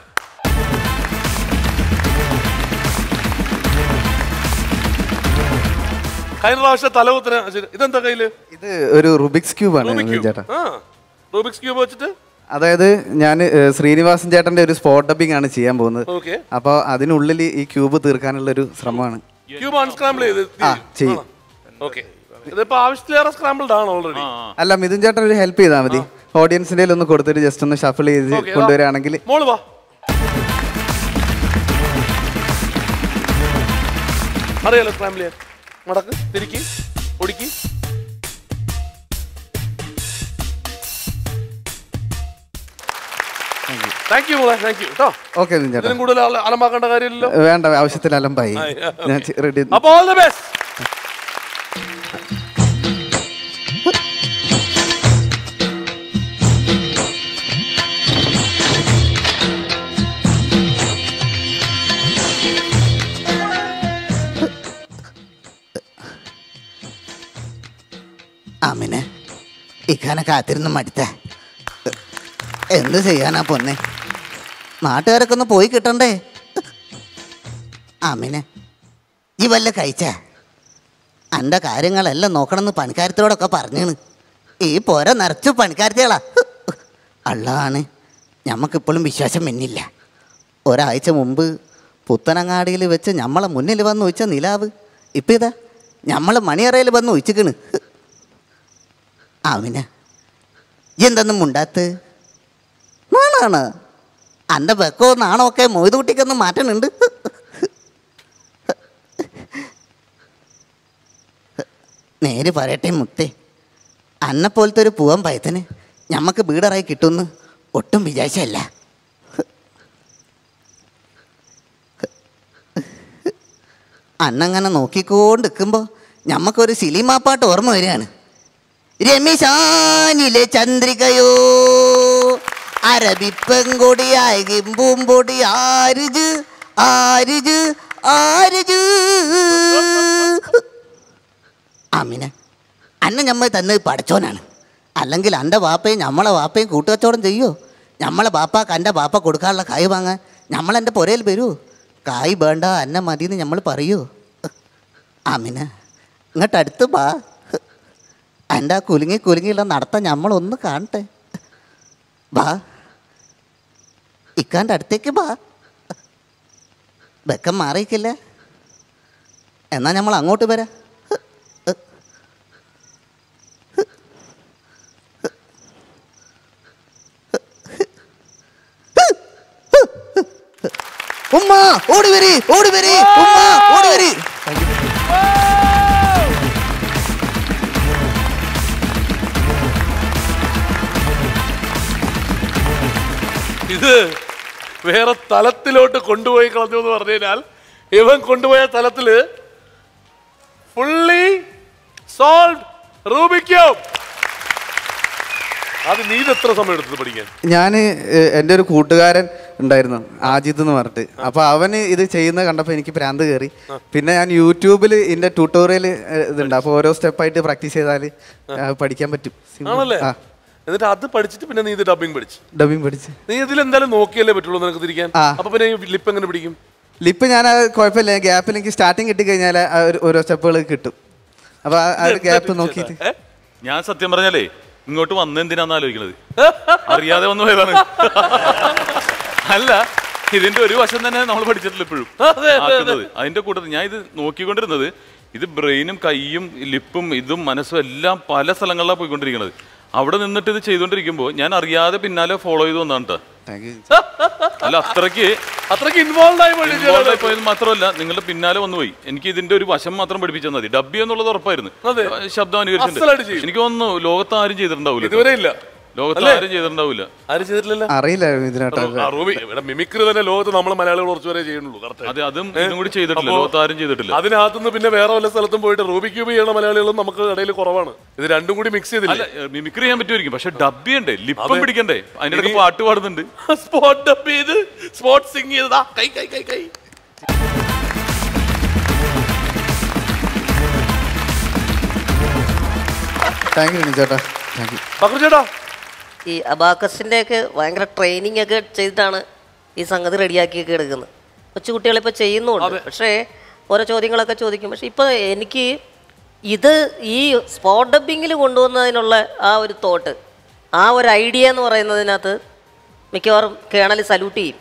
കഴിഞ്ഞ പ്രാവശ്യം തലകുത്തിന് ഇതെന്താ കയ്യില് ഇത് ഒരു റുബിക്സ് ക്യൂബ് ആണ് Rubik's cube. ചേട്ടാ ആ റൂബിക്സ് ക്യൂബ് വെച്ചിട്ട് അതായത് ഞാൻ ശ്രീനിവാസൻ ചേട്ടന്റെ ഒരു സ്പോട്ട് ഡബിംഗ് ആണ് ചെയ്യാൻ പോകുന്നത് ഓക്കെ അപ്പോൾ അതിനുള്ളിൽ ഈ ക്യൂബ് തീർക്കാനുള്ള ഒരു ശ്രമമാണ് ക്യൂബ് അൺസ്ക്രാമ്പിൾ ചെയ്ത് ആ ചെയ്യും ഓക്കെ ഇതിപ്പോ ആവശ്യത്തിലേറെ സ്ക്രാമ്പിൾഡ് ആണ് ഓൾറെഡി അല്ല മിഥുൻ ചേട്ടൻ ഒരു ഹെൽപ്പ് ചെയ്താൽ മതി ഓഡിയൻസിന്റെ ഒന്ന് കൊടുത്തിട്ട് ജസ്റ്റ് ഒന്ന് ഷഫിൾ ചെയ്ത് Okay, വാ. കൊണ്ടുവരികയാണെങ്കിൽ മോള് വാ അറിയാലോ സ്ക്രാമ്പിൾ ചെയ്യാൻ മടക്ക് തിരിക്കി ഒടുക്കി താങ്ക് യു മോളെ താങ്ക് യു കേട്ടോ ഓക്കെ മിഥുൻ ചേട്ടാ ഇതിലും കൂടുതൽ അല- അലമ്പാക്കേണ്ട കാര്യമില്ലല്ലോ വേണ്ട ആവശ്യത്തിൽ അലമ്പായി ആയി, ഞാൻ റെഡി അപ്പൊ ഓൾ ദ ബെസ്റ്റ് അമിനെ ഇക്കാനെ കാത്തിരുന്ന് മടുത്ത എന്ത് ചെയ്യാനാ പൊന്നെ നാട്ടുകാരൊക്കെ ഒന്ന് പോയി കിട്ടണ്ടേ അമിനെ ഈ വല്ല കഴിച്ച എൻ്റെ കാര്യങ്ങളെല്ലാം നോക്കണമെന്ന് പണിക്കാരത്തിനോടൊക്കെ പറഞ്ഞാണ് ഈ പോര നിറച്ചു പണിക്കാരത്തികളാ അള്ളാണ് ഞമ്മക്കിപ്പോഴും വിശ്വാസം മിന്നില്ല ഒരാഴ്ച മുമ്പ് പുത്തനങ്ങാടിയിൽ വെച്ച് നമ്മളെ മുന്നിൽ വന്ന് ഉച്ച നിലാവ് ഇപ്പം ഇതാ നമ്മളെ മണിയറയിൽ വന്ന് ഉച്ചക്കണ് ആമിന എന്തൊന്നും മുണ്ടാത്ത് നാണാണ് എൻ്റെ വെക്കോ നാണോ ഒക്കെ മൊയ്തുകുട്ടിക്കൊന്ന് മാറ്റണുണ്ട് നേര് പറയട്ടെ മുത്തേ അന്നെ പോലത്തെ ഒരു പൂവൻ പയത്തിന് ഞമ്മക്ക് വീടറായി കിട്ടുമെന്ന് ഒട്ടും വിചാരിച്ചല്ല അന്നങ്ങനെ നോക്കിക്കൊണ്ട് നിൽക്കുമ്പോൾ ഞമ്മക്കൊരു സിനിമാപ്പാട്ട് ഓർമ്മ വരികയാണ് രമിശാനിലെ ചന്ദ്രികയോ അരബിപ്പെങ്കൊടിയായ കിമ്പൂമ്പൊടി ആരുജ് ആരുജ് ആരുജ് അമിന അന്ന ഞമ്മ തന്നത് പടച്ചോനാണ് അല്ലെങ്കിൽ എൻ്റെ വാപ്പയും നമ്മളെ വാപ്പയും കൂട്ടുകച്ചവടം ചെയ്യോ നമ്മളെ ബാപ്പാക്ക് എൻ്റെ ബാപ്പ കൊടുക്കാനുള്ള കായ് വാങ്ങാൻ നമ്മളെൻ്റെ പുരയിൽ വരൂ കായ് വേണ്ട അന്ന മതിയെന്ന് നമ്മൾ പറയൂ അമിന ഇങ്ങോട്ട് അടുത്ത് ബാ എൻ്റെ ആ കുലുങ്ങി കുലുങ്ങിയുള്ള നടത്തം നമ്മളൊന്ന് കാണട്ടെ ബാ ഇക്കാൻ്റെ അടുത്തേക്ക് ബാ വെക്കം മാറിയിക്കില്ല എന്നാൽ നമ്മൾ അങ്ങോട്ട് വരാം ഉമ്മ ഓടി വരി ഓടി വരി ഉമ്മ ഓടി വരി ഇത് വേറെ തലത്തിലോട്ട് കൊണ്ടുപോയി കളഞ്ഞു എന്ന് പറഞ്ഞു കഴിഞ്ഞാൽ ഇവൻ കൊണ്ടുപോയ തലത്തില് ഫുള്ളി സോൾവ് റൂബിക്കോ അത് നീ ഇത് എത്ര സമയം എടുത്തത് പഠിക്കാൻ ഞാൻ എൻ്റെ ഒരു കൂട്ടുകാരൻ ഉണ്ടായിരുന്നു ആജിത്ത് എന്ന് പറഞ്ഞിട്ട് അപ്പൊ അവന് ഇത് ചെയ്യുന്ന കണ്ടപ്പോൾ എനിക്ക് ഭ്രാന്ത് കയറി പിന്നെ ഞാൻ യൂട്യൂബിൽ ഇതിന്റെ ട്യൂട്ടോറിയൽ ഇതുണ്ട് അപ്പോൾ ഓരോ സ്റ്റെപ്പായിട്ട് പ്രാക്ടീസ് ചെയ്താൽ പഠിക്കാൻ പറ്റും Simple. ആണല്ലേ ആ എന്നിട്ട് അത് പഠിച്ചിട്ട് പിന്നെ നീ ഇത് ഡബിങ് പഠിച്ചു ഡബിങ് പഠിച്ച് നീ ഇതിൽ എന്തായാലും നോക്കിയല്ലേ പറ്റുള്ളൂ നിനക്ക് തിരിക്കാൻ ആ. അപ്പൊ പിന്നെ ലിപ്പ് എങ്ങനെ പിടിക്കും ലിപ്പ് ഞാൻ അത് കുഴപ്പമില്ല ഗ്യാപ്പിൽ എനിക്ക് സ്റ്റാർട്ടിങ് കിട്ടിക്കഴിഞ്ഞാൽ ആ ഒരു ഓരോ സ്റ്റെപ്പുകൾ കിട്ടും അപ്പൊ ആ- ആ ഒരു ഗ്യാപ്പ് നോക്കിയിട്ട് ഞാൻ സത്യം പറഞ്ഞാലേ ഇങ്ങോട്ട് വന്ന എന്തിനാന്ന് ആലോചിക്കണത് അറിയാതെ വന്നു പോയതാണ് അല്ല ഇതിന്റെ ഒരു വശം തന്നെ നമ്മൾ പഠിച്ചിട്ടില്ല ഇപ്പോഴും അതെ, അതെ. ആക്കുന്നത് അതിന്റെ കൂട്ടത്തിൽ ഞാൻ ഇത് നോക്കിക്കൊണ്ടിരുന്നത് ഇത് ബ്രെയിനും കൈയും ലിപ്പും ഇതും മനസ്സും എല്ലാം പല സ്ഥലങ്ങളിലാണ് പോയിക്കൊണ്ടിരിക്കുന്നത് അവിടെ നിന്നിട്ട് ഇത് ചെയ്തുകൊണ്ടിരിക്കുമ്പോൾ ഞാൻ അറിയാതെ പിന്നാലെ ഫോളോ ചെയ്ത് വന്നാണ് ട്ടോ. അല്ല അത്രയ്ക്ക് അത്രയ്ക്ക് ഇൻവോൾവ് ആയി involved ആയി പോയത് മാത്രമല്ല നിങ്ങളുടെ പിന്നാലെ വന്നു പോയി എനിക്ക് ഇതിന്റെ ഒരു വശം മാത്രം പഠിപ്പിച്ചാൽ മതി ഡബ്ബി എന്നുള്ളത് ഉറപ്പായിരുന്നു അതെ. ശബ്ദം അസ്സലായിട്ട് അനുകരിച്ചിട്ടുണ്ട് ചെയ്യും. എനിക്ക് തോന്നുന്നു ലോകത്ത് ആരും ചെയ്തിട്ടുണ്ടാവില്ല ഇതുവരെ ഇല്ല ലോകത്ത് അല്ലേ? ആരും ചെയ്തിട്ടുണ്ടാവില്ല ആരും ചെയ്തിട്ടില്ലല്ലോ അറിയില്ലായിരുന്നു ഇതിനായിട്ട് ആ, റൂബി ഇവിടെ മിമിക്രി തന്നെ ലോകത്ത് നമ്മൾ മലയാളികൾ കുറച്ച് പേരെ ചെയ്യുന്നുള്ളൂ correct. അതെ അതും ഇതും കൂടി ചെയ്തിട്ടില്ല അപ്പോ ലോകത്ത് ആരും ചെയ്തിട്ടില്ല അതിനകത്തുനിന്ന് പിന്നെ വേറെ വല്ല സ്ഥലത്തും പോയിട്ട് റൂബി ക്യൂബ് ചെയ്യണ മലയാളികളും നമുക്ക് ഇടയിൽ കുറവാണ് ഇത് രണ്ടും കൂടി മിക്സ് അല്ല ചെയ്തില്ല മിമിക്രി ചെയ്യാൻ പറ്റുമായിരിക്കും പക്ഷെ ഡബ് ചെയ്യണ്ടേ ലിപ്പം അതെ. പിടിക്കണ്ടേ അതിന്റെ ഇടയ്ക്ക് ഇനി- പാട്ട് പാടുന്നുണ്ട് സ്പോട്ട് ഡബ് ചെയ്ത് സ്പോട്ട് സിംഗ് ചെയ്തതാ കൈ കൈ കൈ കൈ താങ്ക് യു ചേട്ടാ താങ്ക് യു പക്രു ചേട്ടാ ഈ അബാക്കസിൻ്റെ ഒക്കെ ഭയങ്കര ട്രെയിനിങ് ഒക്കെ ചെയ്തിട്ടാണ് ഈ സംഗതി റെഡിയാക്കിയൊക്കെ എടുക്കുന്നത് കൊച്ചുകുട്ടികളിപ്പോൾ ചെയ്യുന്നുണ്ട് പക്ഷേ ഓരോ ചോദ്യങ്ങളൊക്കെ ചോദിക്കും പക്ഷെ ഇപ്പോൾ എനിക്ക് ഇത് ഈ സ്പോട്ട് ഡബിങ്ങിൽ കൊണ്ടുവന്നതിനുള്ള ആ ഒരു തോട്ട് ആ ഒരു ഐഡിയ എന്ന് പറയുന്നതിനകത്ത് മിക്കവാറും കേണൽ സല്യൂട്ട് ചെയ്യും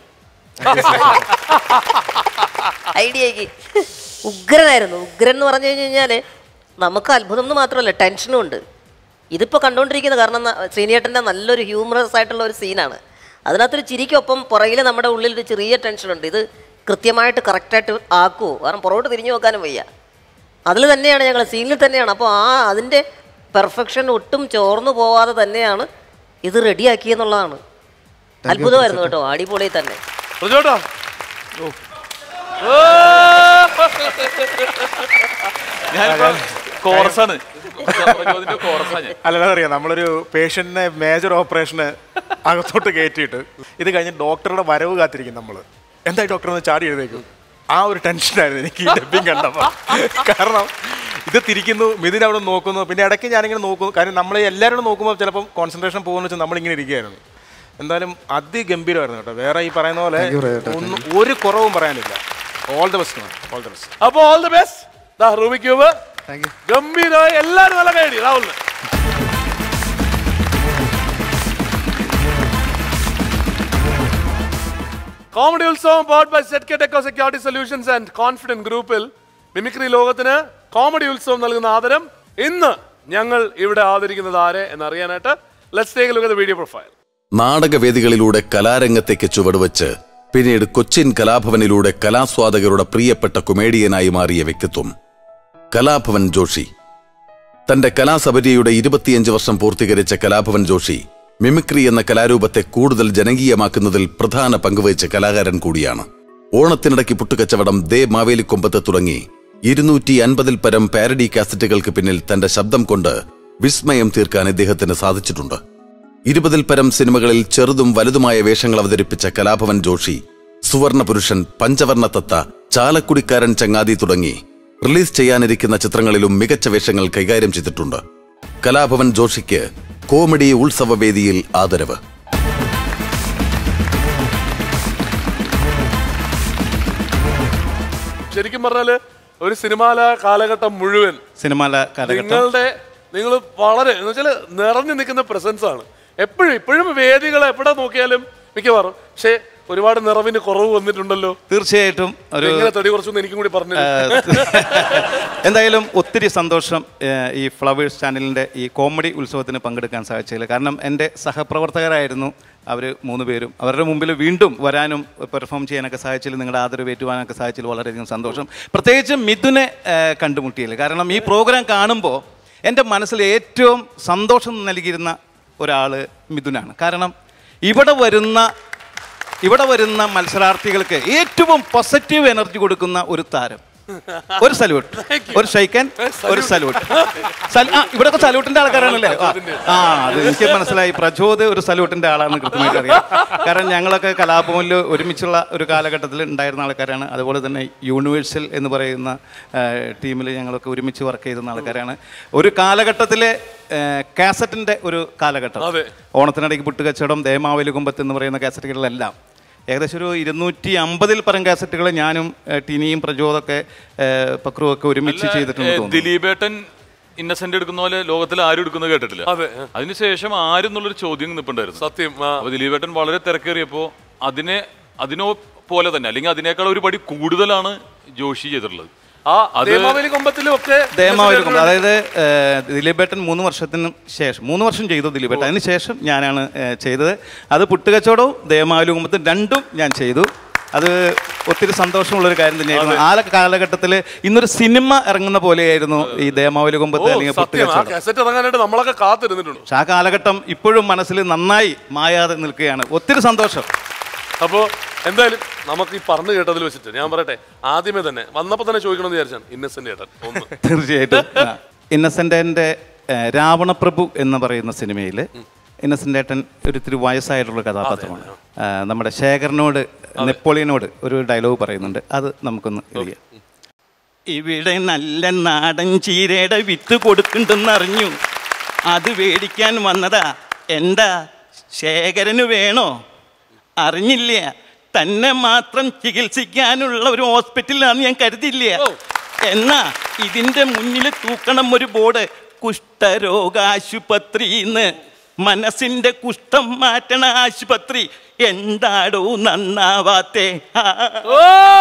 ഐഡിയക്ക് ഉഗ്രനായിരുന്നു ഉഗ്രൻ എന്ന് പറഞ്ഞു കഴിഞ്ഞ് കഴിഞ്ഞാൽ നമുക്ക് അത്ഭുതം എന്ന് മാത്രമല്ല ടെൻഷനും ഉണ്ട് ഇതിപ്പോൾ കണ്ടുകൊണ്ടിരിക്കുന്നത് കാരണം ന- ശ്രീനിയേട്ടൻ്റെ നല്ലൊരു ഹ്യൂമറസ് ആയിട്ടുള്ള ഒരു സീനാണ് അതിനകത്തൊരു ചിരിക്കൊപ്പം പുറകിൽ നമ്മുടെ ഉള്ളിൽ ഒരു ചെറിയ ടെൻഷനുണ്ട് ഇത് കൃത്യമായിട്ട് കറക്റ്റായിട്ട് ആക്കുമോ കാരണം പുറകോട്ട് തിരിഞ്ഞു നോക്കാനും വയ്യ അതിൽ തന്നെയാണ് ഞങ്ങൾ സീനിൽ തന്നെയാണ് അപ്പോൾ ആ അതിൻ്റെ പെർഫെക്ഷൻ ഒട്ടും ചോർന്നു പോവാതെ തന്നെയാണ് ഇത് റെഡിയാക്കിയെന്നുള്ളതാണ് അത്ഭുതമായിരുന്നു കേട്ടോ അടിപൊളി തന്നെ പ്രജോട്ടാ ഞാനിപ്പോ കോറസാണ് പ്രചോദിന്റെ കോറസാ ഞാൻ അല്ലാതെ അറിയാം നമ്മളൊരു പേഷ്യന്റിനെ മേജർ ഓപ്പറേഷന് അകത്തോട്ട് കയറ്റിയിട്ട് ഇത് കഴിഞ്ഞ് ഡോക്ടറുടെ വരവ് കാത്തിരിക്കും നമ്മൾ എന്തായി ഡോക്ടർ ഒന്ന് ചാടി എഴുതേക്കും ആ ഒരു ടെൻഷനായിരുന്നു എനിക്ക് ഈ ഡബ്ബിങ് കണ്ടപ്പോൾ കാരണം ഇത് തിരിക്കുന്നു മിഥുൻ അവിടെ നോക്കുന്നു പിന്നെ ഇടയ്ക്ക് ഞാനിങ്ങനെ നോക്കുന്നു കാര്യം നമ്മൾ എല്ലാവരും നോക്കുമ്പോൾ ചിലപ്പം കോൺസെൻട്രേഷൻ പോകുന്ന വെച്ചാൽ നമ്മളിങ്ങനെ ഇരിക്കുകയായിരുന്നു എന്തായാലും അതിഗംഭീരമായിരുന്നു കേട്ടോ വേറെ ഈ പറയുന്ന പോലെ Thank you, Rayata. ഒന്നും ഒരു കുറവും പറയാനില്ല all the best all the best അപ്പൊ ഓൾ ദി ബെസ്റ്റ് ദാ റൂബി ക്യൂബ് ഗംഭീരമായി എല്ലാരും നല്ല കൈഡി രാഹുലിന് comedy Utsavam powered by set K ടെക്കോ സെക്യൂരിറ്റി സൊല്യൂഷൻസ് ആൻഡ് കോൺഫിഡന്റ് ഗ്രൂപ്പിൽ മിമിക്രി ലോകത്തിന് കോമഡി ഉത്സവം നൽകുന്ന ആദരം ഇന്ന് ഞങ്ങൾ ഇവിടെ ആദരിക്കുന്നത് ആരെ എന്നറിയാനായിട്ട് let's take look video profile നാടകവേദികളിലൂടെ കലാരംഗത്തേക്ക് ചുവടുവെച്ച് പിന്നീട് കൊച്ചിൻ കലാഭവനിലൂടെ കലാസ്വാദകരുടെ പ്രിയപ്പെട്ട കൊമേഡിയനായി മാറിയ വ്യക്തിത്വം കലാഭവൻ ജോഷി തന്റെ കലാസബരിയുടെ ഇരുപത്തിയഞ്ച് വർഷം പൂർത്തീകരിച്ച കലാഭവൻ ജോഷി മിമിക്രി എന്ന കലാരൂപത്തെ കൂടുതൽ ജനകീയമാക്കുന്നതിൽ പ്രധാന പങ്കുവഹിച്ച കലാകാരൻ കൂടിയാണ് ഓണത്തിനിടയ്ക്ക് പുട്ടുകച്ചവടം ദേ മാവേലിക്കൊമ്പത്ത് തുടങ്ങി ഇരുന്നൂറ്റി അൻപതിൽ പരം പാരഡി കാസറ്റുകൾക്ക് പിന്നിൽ തന്റെ ശബ്ദം കൊണ്ട് വിസ്മയം തീർക്കാൻ ഇദ്ദേഹത്തിന് സാധിച്ചിട്ടുണ്ട് ഇരുപതിൽ പരം സിനിമകളിൽ ചെറുതും വലുതുമായ വേഷങ്ങൾ അവതരിപ്പിച്ച കലാഭവൻ ജോഷി സുവർണ പുരുഷൻ പഞ്ചവർണ തത്ത ചാലക്കുടിക്കാരൻ ചങ്ങാതി തുടങ്ങി റിലീസ് ചെയ്യാനിരിക്കുന്ന ചിത്രങ്ങളിലും മികച്ച വേഷങ്ങൾ കൈകാര്യം ചെയ്തിട്ടുണ്ട് കലാഭവൻ ജോഷിക്ക് കോമഡി ഉത്സവവേദിയിൽ ആദരവ് ശരിക്കും പറഞ്ഞാല് ഒരു സിനിമാല കാലഘട്ടം മുഴുവൻ സിനിമാല കാലഘട്ടം നിങ്ങളുടെ നിങ്ങൾ വളരെ എന്ന് വെച്ചാൽ നിറഞ്ഞു നിൽക്കുന്ന പ്രസൻസ് ആണ് എപ്പോഴും ഇപ്പോഴും വേദികൾ എവിടെ നോക്കിയാലും മിക്കവാറും പക്ഷേ ഒരുപാട് നിറവിന് കുറവ് വന്നിട്ടുണ്ടല്ലോ തീർച്ചയായിട്ടും ഒരു എങ്ങനെ തടി കുറച്ചു എനിക്കും കൂടി പറഞ്ഞു എന്തായാലും ഒത്തിരി സന്തോഷം ഏഹ്, ഈ ഫ്ലവേഴ്സ് ചാനലിൻ്റെ ഈ കോമഡി ഉത്സവത്തിന് പങ്കെടുക്കാൻ സാധിച്ചതിൽ കാരണം എൻ്റെ സഹപ്രവർത്തകരായിരുന്നു അവർ മൂന്ന് പേരും അവരുടെ മുമ്പിൽ വീണ്ടും വരാനും പെർഫോം ചെയ്യാനൊക്കെ സാധിച്ചതിൽ നിങ്ങളുടെ ആദരവ് ഏറ്റുവാനൊക്കെ സാധിച്ചതിൽ വളരെയധികം സന്തോഷം പ്രത്യേകിച്ച് മിഥുനെ ഏഹ്, കണ്ടുമുട്ടിയതിൽ കാരണം ഈ പ്രോഗ്രാം കാണുമ്പോൾ എൻ്റെ മനസ്സിൽ ഏറ്റവും സന്തോഷം നൽകിയിരുന്ന ഒരാൾ മിഥുനാണ് കാരണം ഇവിടെ വരുന്ന ഇവിടെ വരുന്ന മത്സരാർത്ഥികൾക്ക് ഏറ്റവും പോസിറ്റീവ് എനർജി കൊടുക്കുന്ന ഒരു താരം ഒരു സല്യൂട്ട് ഒരു ഷൈക്കൻ ഒരു സല്യൂട്ട് ആ ഇവിടെയൊക്കെ സല്യൂട്ടിന്റെ ആൾക്കാരാണല്ലേ ആ, ആ അത് എനിക്ക് മനസ്സിലായി പ്രചോദ് ഒരു സല്യൂട്ടിന്റെ ആളാണ് കൃത്യമായിട്ട് അറിയാം കാരണം ഞങ്ങളൊക്കെ കലാഭവനിൽ ഒരുമിച്ചുള്ള ഒരു കാലഘട്ടത്തിൽ ഉണ്ടായിരുന്ന ആൾക്കാരാണ് അതുപോലെ തന്നെ യൂണിവേഴ്സൽ എന്ന് പറയുന്ന ടീമിൽ ഞങ്ങളൊക്കെ ഒരുമിച്ച് വർക്ക് ചെയ്തിരുന്ന ആൾക്കാരാണ് ഒരു കാലഘട്ടത്തിലെ കാസറ്റിന്റെ ഒരു കാലഘട്ടം ഓണത്തിനിടയ്ക്ക് പുട്ടുകച്ചവടം ദേമാവലി കുമ്പത്ത് എന്ന് പറയുന്ന കാസറ്റുകളിലെല്ലാം ഏകദേശം ഒരു ഇരുന്നൂറ്റി അമ്പതിൽ പരം കാസറ്റുകൾ ഞാനും ഏഹ്, ടിനിയും പ്രചോദൊക്കെ പക്രു ഒക്കെ ഒരുമിച്ച് ചെയ്തിട്ടുണ്ട് ഏ, തോന്നുന്നു. ദിലീപേട്ടൻ ഇന്നസെന്റ് എടുക്കുന്ന പോലെ ലോകത്തിൽ ആരും എടുക്കുന്നത് കേട്ടിട്ടില്ല അതെ. അതിനുശേഷം ആരും എന്നുള്ളൊരു ചോദ്യം നിൽപ്പുണ്ടായിരുന്നു സത്യം അപ്പൊ ദിലീപേട്ടൻ വളരെ തിരക്കേറിയപ്പോ അതിനെ അതിനോ പോലെ തന്നെ അല്ലെങ്കിൽ അതിനേക്കാൾ ഒരു പടി കൂടുതലാണ് ജോഷി ചെയ്തിട്ടുള്ളത് ആ അത് ദേമാവലി കൊമ്പത്തിലും ഒക്കെ ദേമാവലി കുമ്പം അതായത് ഏഹ്, ദിലീപേട്ടൻ മൂന്ന് വർഷത്തിന് ശേഷം മൂന്ന് വർഷം ചെയ്തു ദിലീപേട്ടൻ അതിന് ശേഷം ഞാനാണ് ഏഹ്, ചെയ്തത് അത് പുട്ടുകച്ചവടവും ദേമാവലി കുമ്പത്തും രണ്ടും ഞാൻ ചെയ്തു അത് ഒത്തിരി സന്തോഷമുള്ള ഒരു കാര്യം തന്നെയായിരുന്നു ആ കാലഘട്ടത്തിൽ ഇന്നൊരു സിനിമ ഇറങ്ങുന്ന പോലെയായിരുന്നു ഈ ദേമാവലി കുമ്പത്ത് അല്ലെങ്കിൽ സത്യം ആ പുട്ടുകച്ചവടം കാസറ്റ് ഇറങ്ങാനായിട്ട് നമ്മളൊക്കെ കാത്തിരുന്നിട്ടുണ്ട് പക്ഷെ ആ കാലഘട്ടം ഇപ്പോഴും മനസ്സിൽ നന്നായി മായാതെ നിൽക്കുകയാണ് ഒത്തിരി സന്തോഷം അപ്പോ എന്തായാലും നമുക്ക് ഈ പറഞ്ഞു കേട്ടതിൽ വെച്ചിട്ട് ഞാൻ പറയട്ടെ ആദ്യമേ തന്നെ വന്നപ്പോ തന്നെ ചോദിക്കണമെന്ന് വിചാരിച്ചാണ് ഇന്നസെന്റ് ഏട്ടൻ ഒന്ന് തീർച്ചയായിട്ടും ഇന്നസെൻ്റെൻ്റെ രാവണപ്രഭു എന്ന് പറയുന്ന സിനിമയിൽ ഇന്നസെൻ്റ് ഏട്ടൻ ഒരു ഇത്തിരി വയസ്സായിട്ടുള്ള കഥാപാത്രമാണ് ആ, നമ്മുടെ ശേഖരനോട് നെപ്പോളിയനോട് ഒരു ഡയലോഗ് പറയുന്നുണ്ട് അത് നമുക്കൊന്ന് എഴുതിയാം ഇവിടെ നല്ല നാടൻ ചീരയുടെ വിത്ത് കൊടുക്കുന്നുണ്ടെന്ന് അറിഞ്ഞു അത് മേടിക്കാൻ വന്നതാ എന്താ ശേഖരന് വേണോ അറിഞ്ഞില്ല തന്നെ മാത്രം ചികിത്സിക്കാനുള്ള ഒരു ഹോസ്പിറ്റലാണ് ഞാൻ കരുതില്ല എന്നാ ഇതിന്റെ മുന്നിൽ തൂക്കണം ഒരു ബോർഡ് കുഷ്ഠരോഗാശുപത്രിന്ന് മനസ്സിന്റെ കുഷ്ഠം മാറ്റണ ആശുപത്രി എന്താടോ നന്നാവാത്തേ ഓ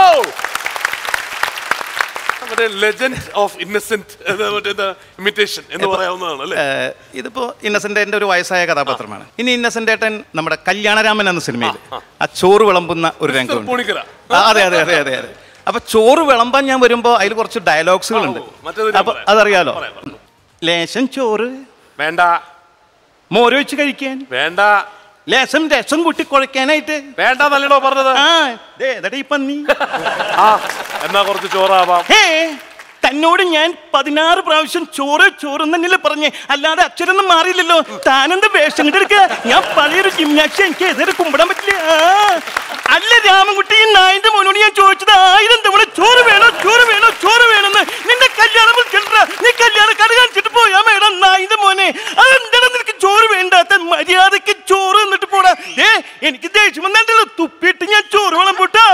മറ്റേ ലെജൻഡ് ഓഫ് ഇന്നസെന്റ് മറ്റേ ഇമിറ്റേഷൻ എന്ന് പറയാവുന്നതാണ് അല്ലേ ഏഹ് ഇതിപ്പോ ഇന്നസെന്റ് ഏട്ടൻ്റെ ഒരു വയസ്സായ കഥാപാത്രമാണ് ഇനി ഇന്നസെന്റ് ഏട്ടൻ നമ്മുടെ കല്യാണരാമൻ എന്ന സിനിമയിൽ ആ ചോറ് വിളമ്പുന്ന ഒരു രംഗമുണ്ട് പൂണിക്കര ആ, അതെ അതെ അതെ അതെ അതെ അപ്പൊ ചോറ് വിളമ്പാൻ ഞാൻ വരുമ്പോ അതിൽ കുറച്ച് ഡയലോഗ്സുകളുണ്ട് മറ്റേത് ഞാൻ അപ്പൊ പറയാം. അതറിയാലോ പറയാം, പറയാം. ലേശം ചോറ് വേണ്ട മോര് വെച്ച് കഴിക്കാൻ വേണ്ട ലേശം രസം കൂട്ടി കുഴക്കാനായിട്ട് വേണ്ട നല്ലടോ പറഞ്ഞത് ആ ദേ, ദേ ഈ പന്നി ആ എന്നാ കുറച്ച് ചോറാവാം ഹേ തന്നോട് ഞാൻ പതിനാറ് പ്രാവശ്യം ചോറ് ചോറ് തന്നെയല്ലേ പറഞ്ഞേ അല്ലാതെ അക്ഷരൊന്നും മാറിയില്ലല്ലോ താനെന്ത് വേഷം എടുക്ക ഞാൻ പഴയൊരു ജിംനാക്ഷി എനിക്ക് എതിരെ കുമ്പിടാൻ പറ്റില്ല ആ. അല്ല രാമൻകുട്ടി ഈ നായന്റെ മോനോട് ഞാൻ ചോദിച്ചത് ആയിരം തവണ ചോറ് വേണോ ചോറ് വേണോ ചോറ് വേണമെന്ന് നിന്റെ കല്യാണം വിളിക്കണ്ട നീ കല്യാണക്കാട് കാണിച്ചിട്ട് പോയാ മേഡം നായിന്റെ മോനെ അതെന്താണ് നിനക്ക് ചോറ് വേണ്ടാത്ത മര്യാദക്ക് ചോറ് എന്നിട്ട് പോടാ ഏ എനിക്ക് ദേഷ്യം വന്നിട്ടല്ലോ തുപ്പിയിട്ട് ഞാൻ ചോറ് വേണം പോട്ടാ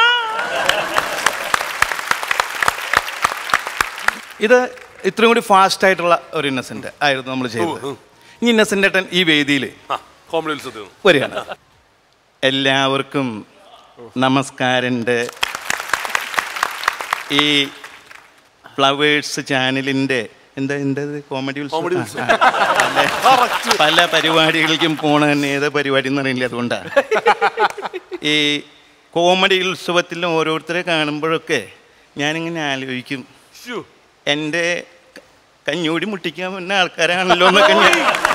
ഇത് ഇത്രയും കൂടി ഫാസ്റ്റ് ആയിട്ടുള്ള ഒരു ഇന്നസെന്റ് ആയിരുന്നു നമ്മൾ ചെയ്തത് ഈ ഇന്നസെന്റ് ഏട്ടൻ ഈ വേദിയിൽ കോമഡി ഉത്സവത്തിൽ വരികയാണ് എല്ലാവർക്കും നമസ്കാരമുണ്ട് ഈ ഫ്ലവേഴ്സ് ചാനലിൻ്റെ എന്താ എന്താ കോമഡി Comedy ഉത്സവം ഉത്സവം. ആ, അതെ. പല പരിപാടികൾക്കും പോണ തന്നെ ഏത് പരിപാടി എന്ന് അറിയില്ല അതുകൊണ്ടാണ് ഈ കോമഡി ഉത്സവത്തിൽ ഓരോരുത്തരെ കാണുമ്പോഴൊക്കെ ഞാനിങ്ങനെ ആലോചിക്കും എൻ്റെ കഞ്ഞൂടി മുട്ടിക്കാൻ വന്ന ആൾക്കാരാണല്ലോ എന്നൊക്കെ ഞാൻ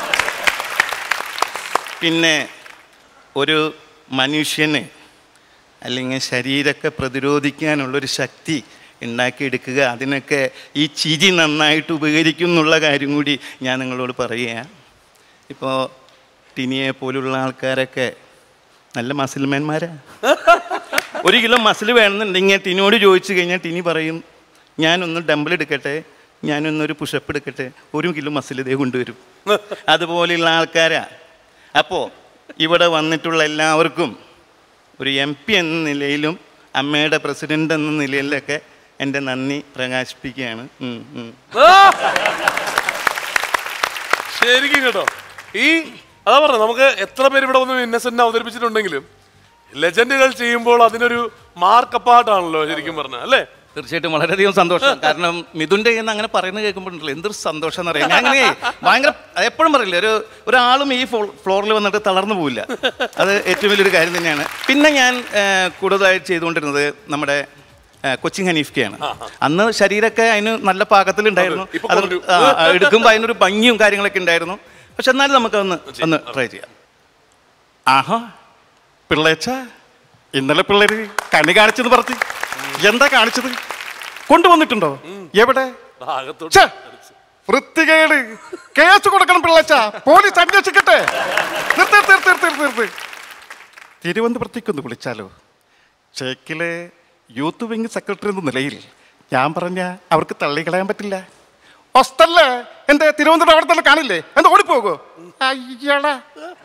പിന്നെ ഒരു മനുഷ്യന് അല്ലെങ്കിൽ ശരീരമൊക്കെ പ്രതിരോധിക്കാനുള്ളൊരു ശക്തി ഉണ്ടാക്കിയെടുക്കുക അതിനൊക്കെ ഈ ചിരി നന്നായിട്ട് ഉപകരിക്കും എന്നുള്ള കാര്യം കൂടി ഞാൻ നിങ്ങളോട് പറയുക ഇപ്പോൾ ടിനിയെ പോലുള്ള ആൾക്കാരൊക്കെ നല്ല മസിൽമാന്മാരാ ഒരു കിലോ മസിൽ വേണമെന്നുണ്ടെങ്കിൽ ടിനിയോട് ചോദിച്ചു കഴിഞ്ഞാൽ ടിനി പറയും ഞാനൊന്ന് ഡംബിൾ എടുക്കട്ടെ ഞാനൊന്നൊരു പുഷപ്പ് എടുക്കട്ടെ ഒരു കിലോ മസിൽ ഇതേ കൊണ്ടുവരും അതുപോലെയുള്ള ആൾക്കാരാ അപ്പോൾ ഇവിടെ വന്നിട്ടുള്ള എല്ലാവർക്കും ഒരു എം പി എന്ന നിലയിലും അമ്മയുടെ പ്രസിഡന്റ് എന്ന നിലയിലൊക്കെ എൻ്റെ നന്ദി പ്രകാശിപ്പിക്കുകയാണ് ഉം, ഉം. ശരിക്കും കേട്ടോ ഈ അതാ പറഞ്ഞത് നമുക്ക് എത്ര പേര് ഇവിടെ വന്ന് ഇന്നസെന്റ് അവതരിപ്പിച്ചിട്ടുണ്ടെങ്കിലും ലെജൻഡുകൾ ചെയ്യുമ്പോൾ അതിനൊരു മാർക്കപ്പാട്ടാണല്ലോ ശരിക്കും പറഞ്ഞ അല്ലേ തീർച്ചയായിട്ടും വളരെയധികം സന്തോഷം കാരണം മിഥുന്റെ കയ്യിൽ നിന്ന് അങ്ങനെ പറയുന്നത് കേൾക്കുമ്പോഴല്ലോ എന്തൊരു സന്തോഷം എന്ന് പറയാം ഞാൻ അങ്ങനെ ഭയങ്കര എപ്പോഴും പറയില്ല ഒരു ഒരാളും ഈ ഫ്ലോറിൽ വന്നിട്ട് തളർന്നു പോവില്ല അത് ഏറ്റവും വലിയൊരു കാര്യം തന്നെയാണ് പിന്നെ ഞാൻ ആ, കൂടുതലായി ചെയ്തുകൊണ്ടിരുന്നത് നമ്മുടെ ആ, കൊച്ചിൻ ഹനീഫ്ക്കയാണ് അന്ന് ശരീരമൊക്കെ അതിന് നല്ല പാകത്തിലുണ്ടായിരുന്നു ഇപ്പൊ അത് കുറഞ്ഞു. ആ, ആ, എടുക്കുമ്പോൾ അതിനൊരു ഭംഗിയും കാര്യങ്ങളൊക്കെ ഉണ്ടായിരുന്നു പക്ഷെ എന്നാലും നമുക്കൊന്ന് ഒന്ന് ട്രൈ ചെയ്യാം ആഹാ പിള്ളേച്ച ഇന്നലെ പിള്ളേര് കണി കാണിച്ചെന്ന് പറഞ്ഞു എന്താ കാണിച്ചത് കൊണ്ടുവന്നിട്ടുണ്ടോ എവിടെ ഛെ, വൃത്തികേട് കേസ് കൊടുക്കണം പിള്ളേച്ച പോലീസ് അന്വേഷിക്കട്ടെ നിർത്ത് നിർത്ത് നിർത്ത് നിർത്ത് നിർത്ത് നിർത്ത് തിരുവനന്തപുരത്തേക്കൊന്ന് വിളിച്ചാലോ ചേക്കിലെ യൂത്ത് വിങ് സെക്രട്ടറി എന്ന നിലയിൽ ഞാൻ പറഞ്ഞ അവർക്ക് തള്ളിക്കളയാൻ പറ്റില്ല ഹോസ്റ്റല്ലേ എന്റെ തിരുവനന്തപുരം അവിടെ തന്നെ കാണില്ലേ എന്താ ഓടിപ്പോകോ അയ്യടാ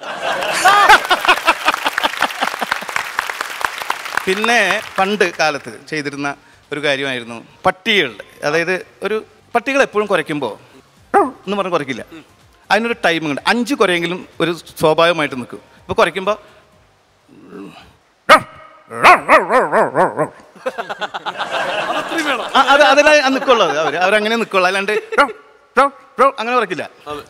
പിന്നെ പണ്ട് കാലത്ത് ചെയ്തിരുന്ന ഒരു കാര്യമായിരുന്നു പട്ടികളുടെ അതായത് ഒരു പട്ടികൾ എപ്പോഴും കുറയ്ക്കുമ്പോൾ എന്ന് പറഞ്ഞ് കുറയ്ക്കില്ല അതിനൊരു ടൈമിംഗ് ഉണ്ട് അഞ്ച് കുറയെങ്കിലും ഒരു സ്വാഭാവികമായിട്ട് നിൽക്കും ഇപ്പോൾ കുറയ്ക്കുമ്പോൾ ആ, അത് അതിനെ നിൽക്കുള്ളൂ അവർ അവരങ്ങനെ നിൽക്കുള്ളൂ അല്ലാണ്ട് അങ്ങനെ കുറയ്ക്കില്ല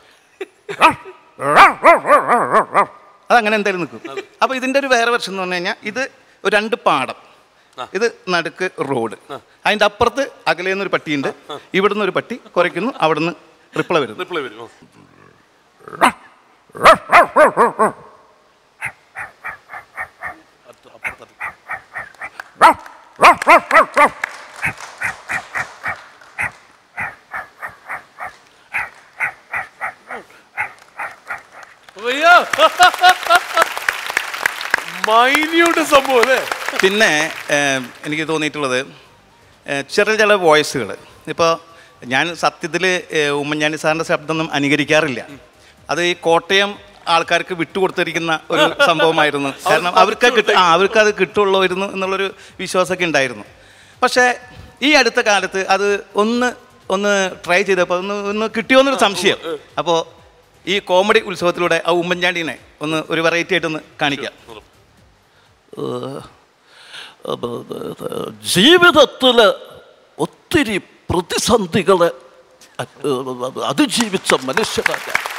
അതങ്ങനെ എന്തായാലും നിൽക്കും അപ്പൊ ഇതിന്റെ ഒരു വേറെ വർഷം എന്ന് പറഞ്ഞു കഴിഞ്ഞാൽ ഇത് ഒരു രണ്ട് പാടം ഇത് നടുക്ക് റോഡ് അതിന്റെ അപ്പുറത്ത് അകലേന്ന് ഒരു പട്ടിയുണ്ട് ഇവിടുന്ന് ഒരു പട്ടി കുറയ്ക്കുന്നു അവിടുന്ന് റിപ്ലൈ വരുന്നു റിപ്ലൈ വരും ഓ. അയ്യോ. മൈന്യൂട്ട് സംഭവം അല്ലേ പിന്നെ ഏം, എനിക്ക് തോന്നിയിട്ടുള്ളത് ഏ, ചെറിയ ചില വോയിസുകൾ ഇപ്പോൾ ഞാൻ സത്യത്തിൽ ഉമ്മൻചാണ്ടി സാറിൻ്റെ ശബ്ദമൊന്നും അനുകരിക്കാറില്ല അത് ഈ കോട്ടയം ആൾക്കാർക്ക് വിട്ടുകൊടുത്തിരിക്കുന്ന ഒരു സംഭവമായിരുന്നു കാരണം അവർക്ക് കിട്ട ആ അവർക്ക് അത് കിട്ടുള്ളായിരുന്നു എന്നുള്ളൊരു വിശ്വാസമൊക്കെ ഉണ്ടായിരുന്നു പക്ഷേ ഈ അടുത്ത കാലത്ത് അത് ഒന്ന് ഒന്ന് ട്രൈ ചെയ്തപ്പോൾ ഒന്ന് ഒന്ന് കിട്ടിയോന്നൊരു സംശയം അപ്പോൾ ഈ കോമഡി ഉത്സവത്തിലൂടെ ആ ഉമ്മൻചാണ്ടീനെ ഒന്ന് ഒരു വെറൈറ്റി ആയിട്ടൊന്ന് കാണിക്കാം ജീവിതത്തിൽ ഒത്തിരി പ്രതിസന്ധികളെ അ- അതിജീവിച്ച മനുഷ്യനാണ് ഞാൻ.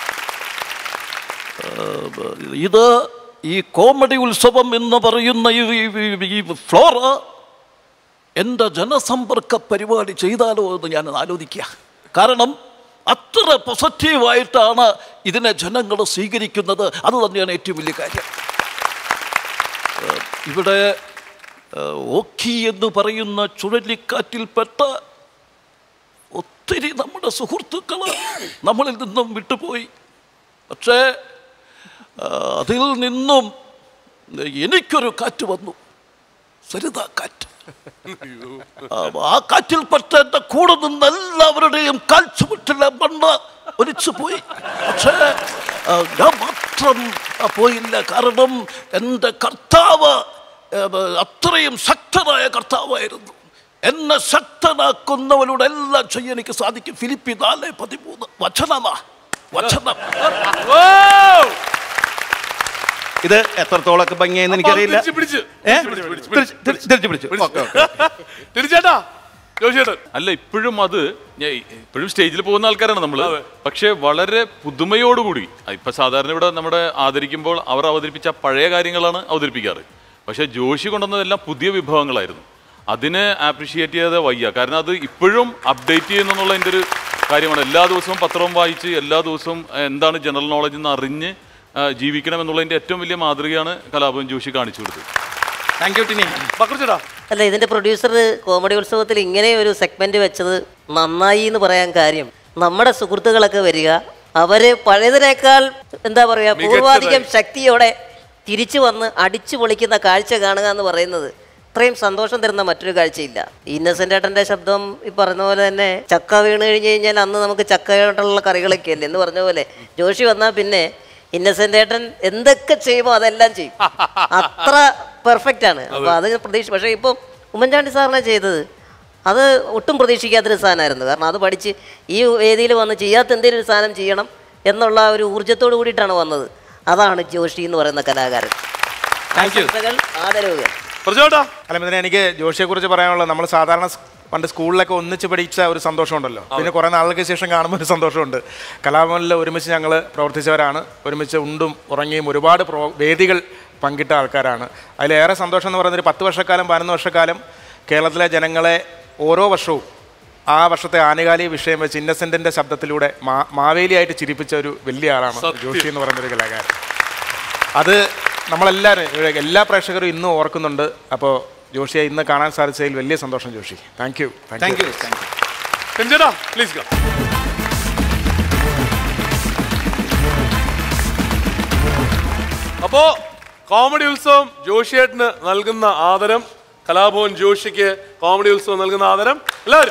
ഏഹ്, ഇത് ഈ കോമഡി ഉത്സവം എന്ന് പറയുന്ന ഈ ഈ- ഈ ഫ്ലോറ എൻ്റെ ജനസമ്പർക്ക പരിപാടി ചെയ്താലോ എന്ന് ഞാൻ ആലോചിക്കുക കാരണം അത്ര പോസിറ്റീവായിട്ടാണ് ഇതിനെ ജനങ്ങൾ സ്വീകരിക്കുന്നത് അത് തന്നെയാണ് ഏറ്റവും വലിയ കാര്യം ഏഹ്, ഇവിടെ ഏഹ്, ഓഖി എന്ന് പറയുന്ന ചുഴലിക്കാറ്റിൽപ്പെട്ട ഒത്തിരി നമ്മുടെ സുഹൃത്തുക്കൾ നമ്മളിൽ നിന്നും വിട്ടുപോയി പക്ഷേ ഏഹ്, അതിൽ നിന്നും എനിക്കൊരു കാറ്റ് വന്നു സരിതാ കാറ്റ് ആ, ആ കാറ്റിൽപ്പെട്ട എൻ്റെ കൂടെ നിന്ന് എല്ലാവരുടെയും കാൽച്ചുമുട്ടിലെ മണ്ണ് ഒലിച്ചു പോയി പക്ഷേ ആ, ഞാൻ മാത്രം ആ, പോയില്ല കാരണം എൻ്റെ കർത്താവ് ഏ, അത്രയും ശക്തനായ കർത്താവായിരുന്നു എന്നെ ശക്തനാക്കുന്നവരോട് എല്ലാം ചെയ്യാൻ എനിക്ക് സാധിക്കും ഫിലിപ്പി നാല് പതിമൂന്ന് വചനമാ വചനം ഇത് എത്രത്തോളൊക്കെ ഭംഗിയായെന്ന് എനിക്കറിയില്ല തിരിച്ച് പിടിച്ച്. ഏ? തിരിച്ച് പിടിച്ച്, തിരിച്ച് തിരിച്ച് തിരിച്ച് പിടിച്ചു ഓക്കെ ഓക്കെ തിരിച്ചേട്ടാ ജോഷിയേട്ടൻ അല്ല ഇപ്പോഴും അത് ഞാൻ ഇപ്പോഴും സ്റ്റേജിൽ പോകുന്ന ആൾക്കാരാണ് നമ്മൾ പക്ഷേ വളരെ പുതുമയോടുകൂടി ഇപ്പൊ സാധാരണ ഇവിടെ നമ്മുടെ ആദരിക്കുമ്പോൾ അവർ അവതരിപ്പിച്ച പഴയ കാര്യങ്ങളാണ് അവതരിപ്പിക്കാറ് പക്ഷേ ജോഷി കൊണ്ടുവന്നതെല്ലാം പുതിയ വിഭവങ്ങളായിരുന്നു അതിനെ ആപ്രിഷിയേറ്റ് ചെയ്യാതെ വയ്യ കാരണം അത് ഇപ്പോഴും അപ്ഡേറ്റ് ചെയ്യുന്നുള്ള ഒരു കാര്യമാണ് എല്ലാ ദിവസവും പത്രവും വായിച്ച് എല്ലാ ദിവസവും എന്താണ് ജനറൽ നോളജ് എന്ന് അറിഞ്ഞ് ആ, ജീവിക്കണം എന്നുള്ളതിന്റെ ഏറ്റവും വലിയ മാതൃകയാണ് കലാഭവൻ ജോഷി കാണിച്ചു കൊടുത്തത് താങ്ക് യു ടിനി ബക്രുച്ചേട്ടാ അല്ല ഇതിന്റെ പ്രൊഡ്യൂസർ കോമഡി ഉത്സവത്തിൽ ഇങ്ങനെ ഒരു സെഗ്മെന്റ് വെച്ചത് നന്നായി എന്ന് പറയാൻ കാര്യം നമ്മുടെ സുഹൃത്തുക്കളൊക്കെ വരിക അവര് പഴയതിനേക്കാൾ എന്താ പറയാ മികച്ചതായി. പൂർവാധികം ശക്തിയോടെ തിരിച്ചു വന്ന് അടിച്ചു പൊളിക്കുന്ന കാഴ്ച കാണുക എന്ന് പറയുന്നത് ഇത്രയും സന്തോഷം തരുന്ന മറ്റൊരു കാഴ്ചയില്ല ഇന്നസെന്റ് ഏട്ടന്റെ ശബ്ദം ഈ പറഞ്ഞ പോലെ തന്നെ ചക്ക വീണ് കഴിഞ്ഞ് കഴിഞ്ഞാൽ അന്ന് നമുക്ക് ചക്കയോട്ടുള്ള കറികളൊക്കെ അല്ലേ എന്ന് പറഞ്ഞ പോലെ ജോഷി വന്നാൽ പിന്നെ ഇന്നസെന്റ് ഏട്ടൻ എന്തൊക്കെ ചെയ്യുമോ അതെല്ലാം ചെയ്യും അത്ര പെർഫെക്റ്റ് ആണ് അപ്പൊ അത് പ്രതീക്ഷ പക്ഷേ ഇപ്പം ഉമ്മൻചാണ്ടി സാറിനെ ചെയ്തത് അത് ഒട്ടും പ്രതീക്ഷിക്കാത്തൊരു സാധനമായിരുന്നു കാരണം അത് പഠിച്ച് ഈ വേദിയിൽ വന്ന് ചെയ്യാത്ത എന്തെങ്കിലും ഒരു സാധനം ചെയ്യണം എന്നുള്ള ഒരു ഊർജ്ജത്തോട് കൂടിയിട്ടാണ് വന്നത് അതാണ് ജോഷി എന്ന് പറയുന്ന കലാകാരൻ ആശംസകൾ ആദരവുകൾ അല്ല ഇതിനെ എനിക്ക് ജോഷിയെ കുറിച്ച് പറയാനുള്ളത് നമ്മൾ സാധാരണ സ് പണ്ട് സ്കൂളിലൊക്കെ ഒന്നിച്ച് പഠിച്ച ഒരു സന്തോഷമുണ്ടല്ലോ പിന്നെ കുറേ നാളുകൾക്ക് ശേഷം കാണുമ്പോൾ ഒരു സന്തോഷമുണ്ട് കലാഭവനിൽ ഒരുമിച്ച് ഞങ്ങൾ പ്രവർത്തിച്ചവരാണ് ഒരുമിച്ച് ഉണ്ടും ഉറങ്ങിയും ഒരുപാട് പ്രോ വേദികൾ പങ്കിട്ട ആൾക്കാരാണ് അതിലേറെ സന്തോഷം എന്ന് പറയുന്നത് ഒരു പത്ത് വർഷക്കാലം പതിനൊന്ന് വർഷക്കാലം കേരളത്തിലെ ജനങ്ങളെ ഓരോ വർഷവും ആ വർഷത്തെ ആനുകാലിക വിഷയം വെച്ച് ഇന്നസെന്റിന്റെ ശബ്ദത്തിലൂടെ മാ മാവേലിയായിട്ട് ചിരിപ്പിച്ച ഒരു വലിയ ആളാണ് സത്യം. ജോഷി എന്ന് പറയുന്ന ഒരു കലാകാരൻ അത് നമ്മളെല്ലാവരും ഇവിടെ എല്ലാ പ്രേക്ഷകരും ഇന്നും ഓർക്കുന്നുണ്ട് അപ്പോൾ ജോഷിയെ ഇന്ന് കാണാൻ സാധിച്ചതിൽ വലിയ സന്തോഷം Joshi thank you thank you Ranjana please come അപ്പോ കോമഡി ഉത്സവം ജോഷിയേട്ടന് നൽകുന്ന ആദരം കലാഭവൻ ജോഷിക്ക് കോമഡി ഉത്സവം നൽകുന്ന ആദരം എല്ലാവരും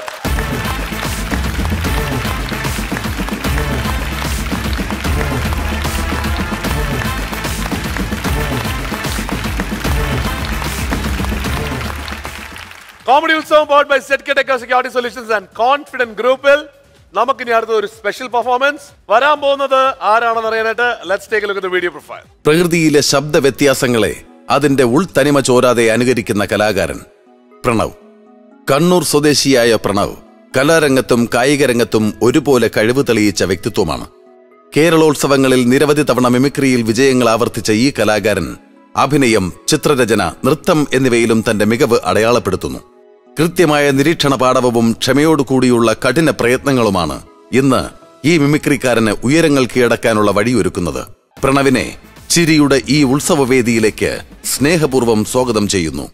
comedy Utsavam powered by set കെടെക്ക സെക്യൂരിറ്റി സൊല്യൂഷൻസ് ആൻഡ് കോൺഫിഡന്റ് ഗ്രൂപ്പിൽ നമുക്കിനി അടുത്ത ഒരു സ്പെഷ്യൽ പെർഫോമൻസ് വരാൻ പോകുന്നത് ആരാണെന്ന് അറിയാനായിട്ട് let's take look video profile പ്രകൃതിയിലെ ശബ്ദ വ്യത്യാസങ്ങളെ അതിന്റെ ഉൾത്തനിമ ചോരാതെ അനുകരിക്കുന്ന കലാകാരൻ പ്രണവ് കണ്ണൂർ സ്വദേശിയായ പ്രണവ് കലാരംഗത്തും കായിക രംഗത്തും ഒരുപോലെ കഴിവ് തെളിയിച്ച വ്യക്തിത്വമാണ് കേരളോത്സവങ്ങളിൽ നിരവധി തവണ മിമിക്രിയിൽ വിജയങ്ങൾ ആവർത്തിച്ച ഈ കലാകാരൻ അഭിനയം ചിത്രരചന നൃത്തം എന്നിവയിലും തന്റെ മികവ് അടയാളപ്പെടുത്തുന്നു കൃത്യമായ നിരീക്ഷണ പാടവവും ക്ഷമയോടുകൂടിയുള്ള കഠിന പ്രയത്നങ്ങളുമാണ് ഇന്ന് ഈ മിമിക്രിക്കാരന് ഉയരങ്ങൾ കീഴടക്കാനുള്ള വഴിയൊരുക്കുന്നത് പ്രണവിനെ ചിരിയുടെ ഈ ഉത്സവവേദിയിലേക്ക് സ്നേഹപൂർവ്വം സ്വാഗതം ചെയ്യുന്നു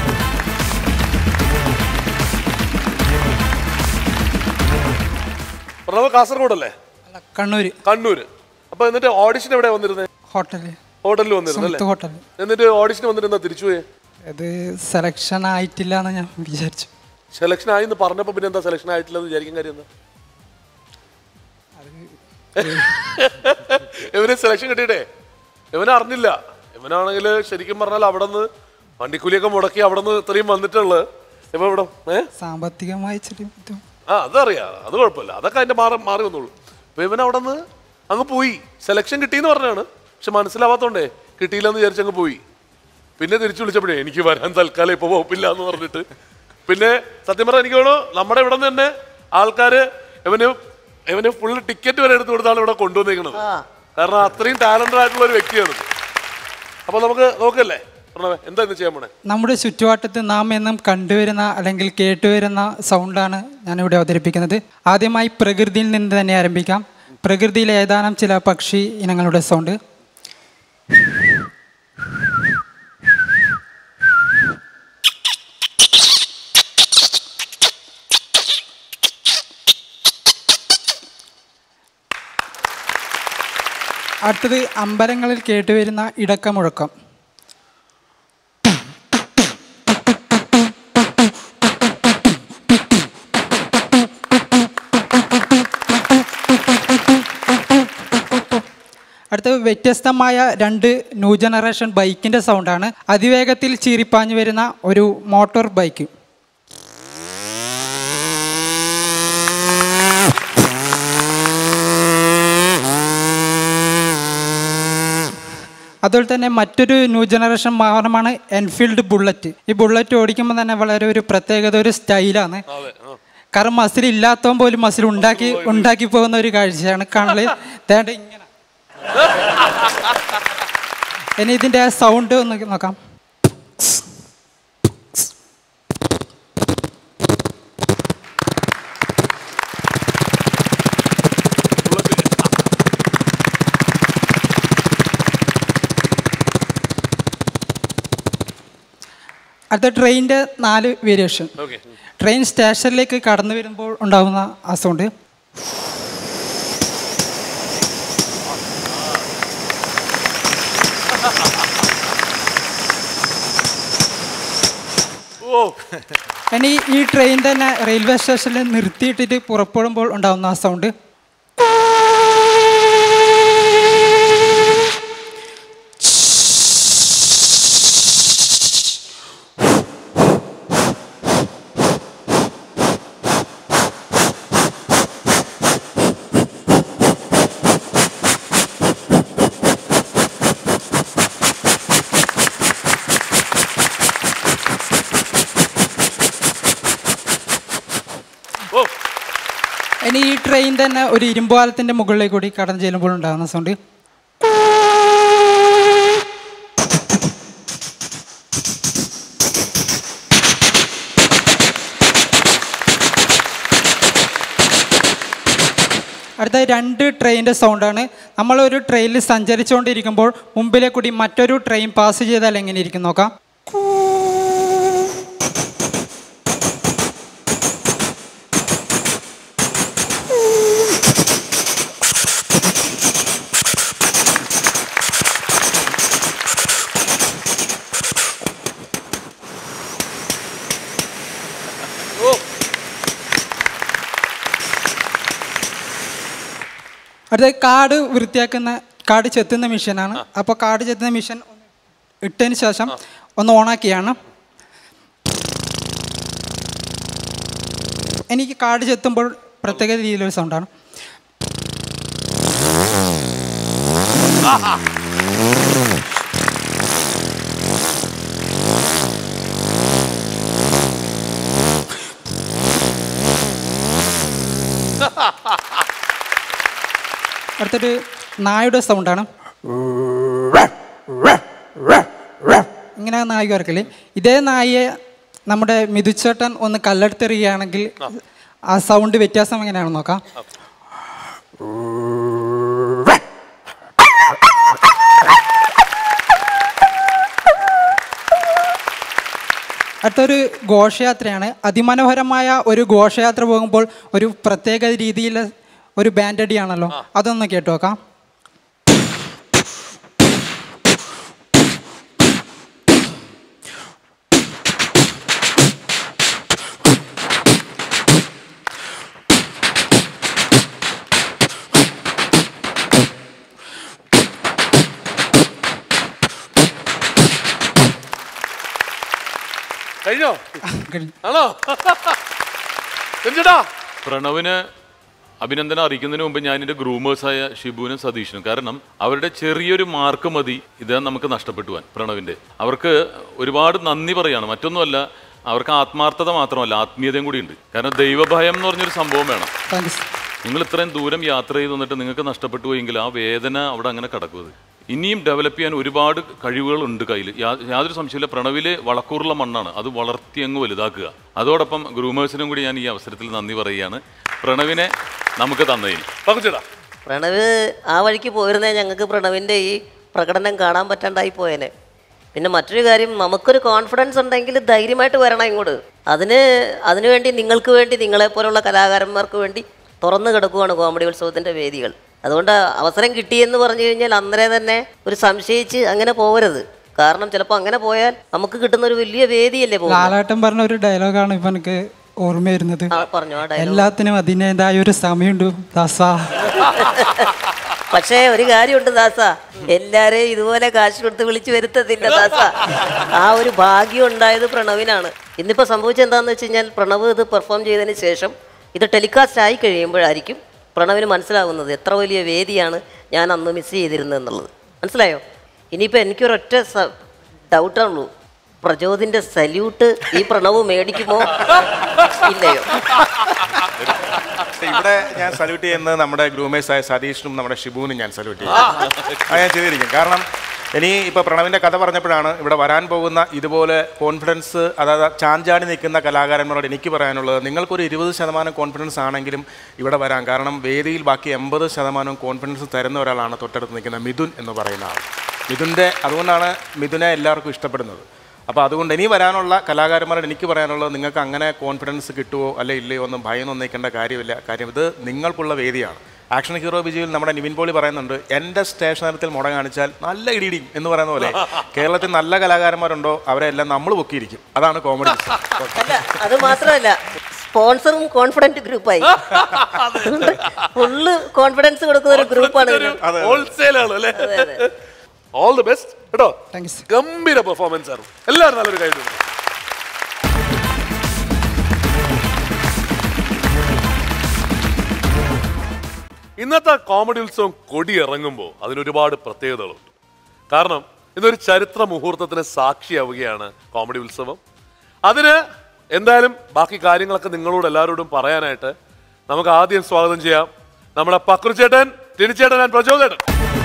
പ്രണവ് കാസർഗോഡ് അല്ലേ കണ്ണൂര് കണ്ണൂര് അപ്പൊ എന്നിട്ട് ഓഡിഷൻ എവിടെ വന്നിരുന്നേ ഹോട്ടലിൽ ഹോട്ടലിൽ വന്നിരുന്നു അല്ലേ സുഹൃത്ത് ഹോട്ടലിൽ എന്നിട്ട് ഓഡിഷൻ വന്നിരുന്ന തിരിച്ചു പോയേ ഇത് സെലക്ഷൻ ആയിട്ടില്ല എന്ന് ഞാൻ വിചാരിച്ചു സെലക്ഷൻ ആയി എന്ന് പറഞ്ഞപ്പോ പിന്നെ എന്താ സെലക്ഷൻ ആയിട്ടില്ല എന്ന് വിചാരിക്കാൻ കാര്യം എന്താ ഇവന് സെലക്ഷൻ കിട്ടിയിട്ടേ ഇവനെ അറിഞ്ഞില്ല ഇവനാണെങ്കിൽ ശരിക്കും പറഞ്ഞാൽ അവിടെ നിന്ന് വണ്ടിക്കൂലിയൊക്കെ മുടക്കി അവിടെ നിന്ന് ഇത്രയും വന്നിട്ടുള്ളത് ഇപ്പൊ ഇവിടെ ഏ സാമ്പത്തികമായി ഇച്ചിരി ബുദ്ധിമുട്ട്. ആ അതറിയാം അത് കുഴപ്പമില്ല അതൊക്കെ അതിന്റെ മാറി മാറി വന്നോളൂ അപ്പൊ ഇവൻ അവിടെ നിന്ന് അങ്ങ് പോയി സെലക്ഷൻ കിട്ടിയെന്ന് പറഞ്ഞാണ് പക്ഷെ മനസ്സിലാവാത്തോണ്ടേ കിട്ടിയില്ലെന്ന് വിചാരിച്ച് അങ്ങ് പോയി പിന്നെ തിരിച്ചു വിളിച്ചപ്പോഴേ എനിക്ക് വരാൻ തൽക്കാലം ഇപ്പൊ വകുപ്പില്ല എന്ന് പറഞ്ഞിട്ട് പിന്നെ സത്യം പറഞ്ഞാൽ എനിക്ക് തോന്നുന്നു നമ്മുടെ ഇവിടെ നിന്ന് തന്നെ ആൾക്കാര് ഇവന് ഇവന് ഫുൾ ടിക്കറ്റ് വരെ എടുത്തു കൊടുത്താണ് ഇവിടെ കൊണ്ടുവന്നിരിക്കുന്നത് കാരണം അത്രയും ടാലന്റഡ് ആയിട്ടുള്ള ഒരു വ്യക്തിയാണ് അപ്പൊ നമുക്ക് നോക്കല്ലേ പ്രണവേ എന്താ ഇന്ന് ചെയ്യാൻ പോണേ നമ്മുടെ ചുറ്റുവട്ടത്ത് നാം എന്നും കണ്ടുവരുന്ന അല്ലെങ്കിൽ കേട്ടുവരുന്ന സൗണ്ടാണ് ഞാനിവിടെ അവതരിപ്പിക്കുന്നത് ആദ്യമായി പ്രകൃതിയിൽ നിന്ന് തന്നെ ആരംഭിക്കാം പ്രകൃതിയിലെ ഏതാനും ചില പക്ഷി ഇനങ്ങളുടെ സൗണ്ട് അടുത്തത് അമ്പലങ്ങളിൽ കേട്ടുവരുന്ന ഇടക്കമുഴക്കം അടുത്ത വ്യത്യസ്തമായ രണ്ട് ന്യൂ ജനറേഷൻ ബൈക്കിൻ്റെ സൗണ്ടാണ് അതിവേഗത്തിൽ ചീറിപ്പാഞ്ഞു വരുന്ന ഒരു മോട്ടോർ ബൈക്ക് അതുപോലെ തന്നെ മറ്റൊരു ന്യൂ ജനറേഷൻ വാഹനമാണ് എൻഫീൽഡ് ബുള്ളറ്റ് ഈ ബുള്ളറ്റ് ഓടിക്കുമ്പോൾ തന്നെ വളരെ ഒരു പ്രത്യേകത ഒരു സ്റ്റൈലാണ് കാരണം മസിൽ ഇല്ലാത്തവൻ പോലും മസിൽ ഉണ്ടാക്കി ഉണ്ടാക്കി പോകുന്ന ഒരു കാഴ്ചയാണ് കാണല് തേണ്ട ഇങ്ങനെ ഇനി ഇതിൻ്റെ സൗണ്ട് ഒന്ന് നോക്കാം അടുത്ത ട്രെയിനിൻ്റെ നാല് വേരിയേഷൻ ഓക്കെ ട്രെയിൻ സ്റ്റേഷനിലേക്ക് കടന്നു വരുമ്പോൾ ഉണ്ടാകുന്ന ആ സൗണ്ട് ഓ ഇനി ഈ ട്രെയിൻ തന്നെ റെയിൽവേ സ്റ്റേഷനിൽ നിർത്തിയിട്ടിട്ട് പുറപ്പെടുമ്പോൾ ഉണ്ടാകുന്ന ആ സൗണ്ട് ട്രെയിൻ തന്നെ ഒരു ഇരുമ്പുപാലത്തിൻ്റെ മുകളിലേക്ക് കൂടി കടന്നു ചെല്ലുമ്പോൾ ഉണ്ടാകുന്ന സൗണ്ട് അടുത്ത രണ്ട് ട്രെയിനിൻ്റെ സൗണ്ടാണ് നമ്മളൊരു ട്രെയിനിൽ സഞ്ചരിച്ചുകൊണ്ടിരിക്കുമ്പോൾ മുമ്പിലെ കൂടി മറ്റൊരു ട്രെയിൻ പാസ് ചെയ്താൽ എങ്ങനെ ഇരിക്കും നോക്കാം അടുത്ത കാട് വൃത്തിയാക്കുന്ന കാട് ചെത്തുന്ന മെഷീനാണ് അപ്പോൾ കാട് ചെത്തുന്ന മെഷീൻ ഇട്ടതിന് ശേഷം ഒന്ന് ഓണാക്കിയാണ് എനിക്ക് കാട് ചെത്തുമ്പോൾ പ്രത്യേക രീതിയിലൊരു സൗണ്ടാണ് അടുത്തൊരു നായുടെ സൗണ്ടാണ് ഇങ്ങനെ നായി കുരക്കല് ഇതേ നായിയെ നമ്മുടെ മിതുച്ചേട്ടൻ ഒന്ന് കല്ലെടുത്തെറിയുകയാണെങ്കിൽ ആ സൗണ്ട് വ്യത്യാസം എങ്ങനെയാണെന്ന് നോക്കാം അടുത്തൊരു ഘോഷയാത്രയാണ് അതിമനോഹരമായ ഒരു ഘോഷയാത്ര പോകുമ്പോൾ ഒരു പ്രത്യേക രീതിയിൽ ഒരു ബാൻഡ് അടിയാണല്ലോ അതൊന്ന് കേട്ടു നോക്കാം കഴിഞ്ഞോ ആണോ രഞ്ജിട്ടാ പ്രണവിന് അഭിനന്ദനം അറിയിക്കുന്നതിന് മുമ്പ് ഞാൻ എൻ്റെ ഗ്രൂമേഴ്സായ ഷിബുവിനും സതീഷിനും കാരണം അവരുടെ ചെറിയൊരു മാർക്ക് മതി ഇത് നമുക്ക് നഷ്ടപ്പെട്ടു പോകാൻ പ്രണവിൻ്റെ അവർക്ക് ഒരുപാട് നന്ദി പറയാണ് മറ്റൊന്നുമല്ല അവർക്ക് ആത്മാർത്ഥത മാത്രമല്ല ആത്മീയതയും കൂടി ഉണ്ട് കാരണം ദൈവഭയം എന്ന് പറഞ്ഞൊരു സംഭവം വേണം നിങ്ങൾ ഇത്രയും ദൂരം യാത്ര ചെയ്ത് വന്നിട്ട് നിങ്ങൾക്ക് നഷ്ടപ്പെട്ടു പോയെങ്കിൽ ആ വേദന അവിടെ അങ്ങനെ കിടക്കുന്നത് ഇനിയും ഡെവലപ്പ് ചെയ്യാൻ ഒരുപാട് കഴിവുകളുണ്ട് കയ്യിൽ യാതൊരു സംശയമില്ല പ്രണവില് വളക്കൂറുള്ള മണ്ണാണ് അത് വളർത്തി അങ്ങ് വലുതാക്കുക അതോടൊപ്പം ഗ്രൂമേഴ്സിനും കൂടി ഞാൻ ഈ അവസരത്തിൽ നന്ദി പറയുകയാണ് പ്രണവിനെ നമുക്ക് തന്നതിന് പകുച്ചേടാ പ്രണവ് ആ വഴിക്ക് പോയിരുന്നേ ഞങ്ങൾക്ക് പ്രണവിൻ്റെ ഈ പ്രകടനം കാണാൻ പറ്റാണ്ടായി പോയേനെ പിന്നെ മറ്റൊരു കാര്യം നമുക്കൊരു കോൺഫിഡൻസ് ഉണ്ടെങ്കിൽ ധൈര്യമായിട്ട് വരണം ഇങ്ങോട്ട് അതിന് അതിനു വേണ്ടി നിങ്ങൾക്ക് വേണ്ടി നിങ്ങളെപ്പോലുള്ള കലാകാരന്മാർക്ക് വേണ്ടി തുറന്നു കിടക്കുകയാണ് കോമഡി ഉത്സവത്തിൻ്റെ വേദികൾ അതുകൊണ്ട് അവസരം കിട്ടിയെന്ന് പറഞ്ഞു കഴിഞ്ഞാൽ അന്നേരം തന്നെ ഒരു സംശയിച്ച് അങ്ങനെ പോകരുത് കാരണം ചിലപ്പോൾ അങ്ങനെ പോയാൽ നമുക്ക് കിട്ടുന്ന ഒരു വലിയ വേദിയല്ലേ പോകുന്നത് ലാലാട്ടൻ പറഞ്ഞ ഒരു ഡയലോഗാണ് ഇപ്പൊ എനിക്ക് ഓർമ്മ വരുന്നത് പറഞ്ഞു ആ dialogue. എല്ലാത്തിനും അതിൻ്റെതായ ഒരു സമയമുണ്ട് ദാസാ പക്ഷേ ഒരു കാര്യമുണ്ട് ദാസ എല്ലാരെയും ഇതുപോലെ കാശ് കൊടുത്ത് വിളിച്ചു വരുത്തത്തില്ല ദാസ ആ ഒരു ഭാഗ്യം ഉണ്ടായത് പ്രണവിനാണ് ഇന്നിപ്പോൾ സംഭവിച്ചത് എന്താണെന്ന് വെച്ച് കഴിഞ്ഞാൽ പ്രണവ് ഇത് പെർഫോം ചെയ്തതിന് ശേഷം ഇത് ടെലികാസ്റ്റ് ആയി കഴിയുമ്പോഴായിരിക്കും പ്രണവിന് മനസ്സിലാകുന്നത് എത്ര വലിയ വേദിയാണ് ഞാൻ അന്ന് മിസ് ചെയ്തിരുന്നത് എന്നുള്ളത് മനസ്സിലായോ ഇനിയിപ്പോൾ എനിക്കൊരൊറ്റ ഡൗട്ടാണുള്ളൂ പ്രചോദിന്റെ സല്യൂട്ട് ഈ പ്രണവ് മേടിക്കുമോ ഇല്ലയോ ഇവിടെ ഞാൻ സല്യൂട്ട് ചെയ്യുന്നത് നമ്മുടെ ഗ്രൂമേഴ്സായ സതീഷിനും നമ്മുടെ ഷിബുവിനും ഞാൻ സല്യൂട്ട് ചെയ്യും അത് ഞാൻ ചെയ്തിരിക്കും കാരണം ഇനി ഇപ്പോൾ പ്രണവിൻ്റെ കഥ പറഞ്ഞപ്പോഴാണ് ഇവിടെ വരാൻ പോകുന്ന ഇതുപോലെ കോൺഫിഡൻസ് അതായത് ചാഞ്ചാടി നിൽക്കുന്ന കലാകാരന്മാരോട് എനിക്ക് പറയാനുള്ളത് നിങ്ങൾക്കൊരു ഇരുപത് ശതമാനം കോൺഫിഡൻസ് ആണെങ്കിലും ഇവിടെ വരാൻ കാരണം വേദിയിൽ ബാക്കി എൺപത് ശതമാനം കോൺഫിഡൻസ് തരുന്ന ഒരാളാണ് തൊട്ടടുത്ത് നിൽക്കുന്ന മിഥുൻ എന്ന് പറയുന്ന ആൾ മിഥുൻ്റെ അതുകൊണ്ടാണ് മിഥുനെ എല്ലാവർക്കും ഇഷ്ടപ്പെടുന്നത് അപ്പോൾ അതുകൊണ്ട് ഇനി വരാനുള്ള കലാകാരന്മാരോട് എനിക്ക് പറയാനുള്ളത് നിങ്ങൾക്ക് അങ്ങനെ കോൺഫിഡൻസ് കിട്ടുമോ അല്ലെ ഇല്ലയോ ഒന്നും ഭയം ഒന്നിക്കേണ്ട കാര്യമില്ല കാര്യം ഇത് നിങ്ങൾക്കുള്ള വേദിയാണ് ആക്ഷൻ ഹീറോ വിജയിൽ നമ്മുടെ നിവിൻ പോളി പറയുന്നുണ്ട് എൻ്റെ സ്റ്റേഷനത്തിൽ മുട കാണിച്ചാൽ നല്ല ഇടിയിടിയും എന്ന് പറയുന്ന പോലെ കേരളത്തിൽ നല്ല കലാകാരന്മാരുണ്ടോ അവരെ എല്ലാം നമ്മൾ പൊക്കിയിരിക്കും അതാണ് കോമഡി അല്ല അത് മാത്രമല്ല സ്പോൺസറും കോൺഫിഡന്റ് ഗ്രൂപ്പായി ഫുള്ള് കോൺഫിഡൻസ് കൊടുക്കുന്ന ഒരു ഗ്രൂപ്പാണ് ഹോൾസെയിൽ ആണ് അല്ലേ ഓൾ ദി ബെസ്റ്റ് കേട്ടോ ഗംഭീര പെർഫോമൻസ് ആയിരുന്നു എല്ലാവരും നല്ലൊരു കൈ കൊടുക്കും. ഇന്നത്തെ കോമഡി ഉത്സവം കൊടി ഇറങ്ങുമ്പോൾ അതിനൊരുപാട് പ്രത്യേകതകളുണ്ട് കാരണം ഇതൊരു ചരിത്ര മുഹൂർത്തത്തിന് സാക്ഷിയാവുകയാണ് കോമഡി ഉത്സവം അതിന് എന്തായാലും ബാക്കി കാര്യങ്ങളൊക്കെ നിങ്ങളോട് എല്ലാവരോടും പറയാനായിട്ട് നമുക്ക് ആദ്യം സ്വാഗതം ചെയ്യാം നമ്മുടെ പക്രുചേട്ടൻ ടിനിച്ചേട്ടൻ ആൻഡ് പ്രചോദേട്ടൻ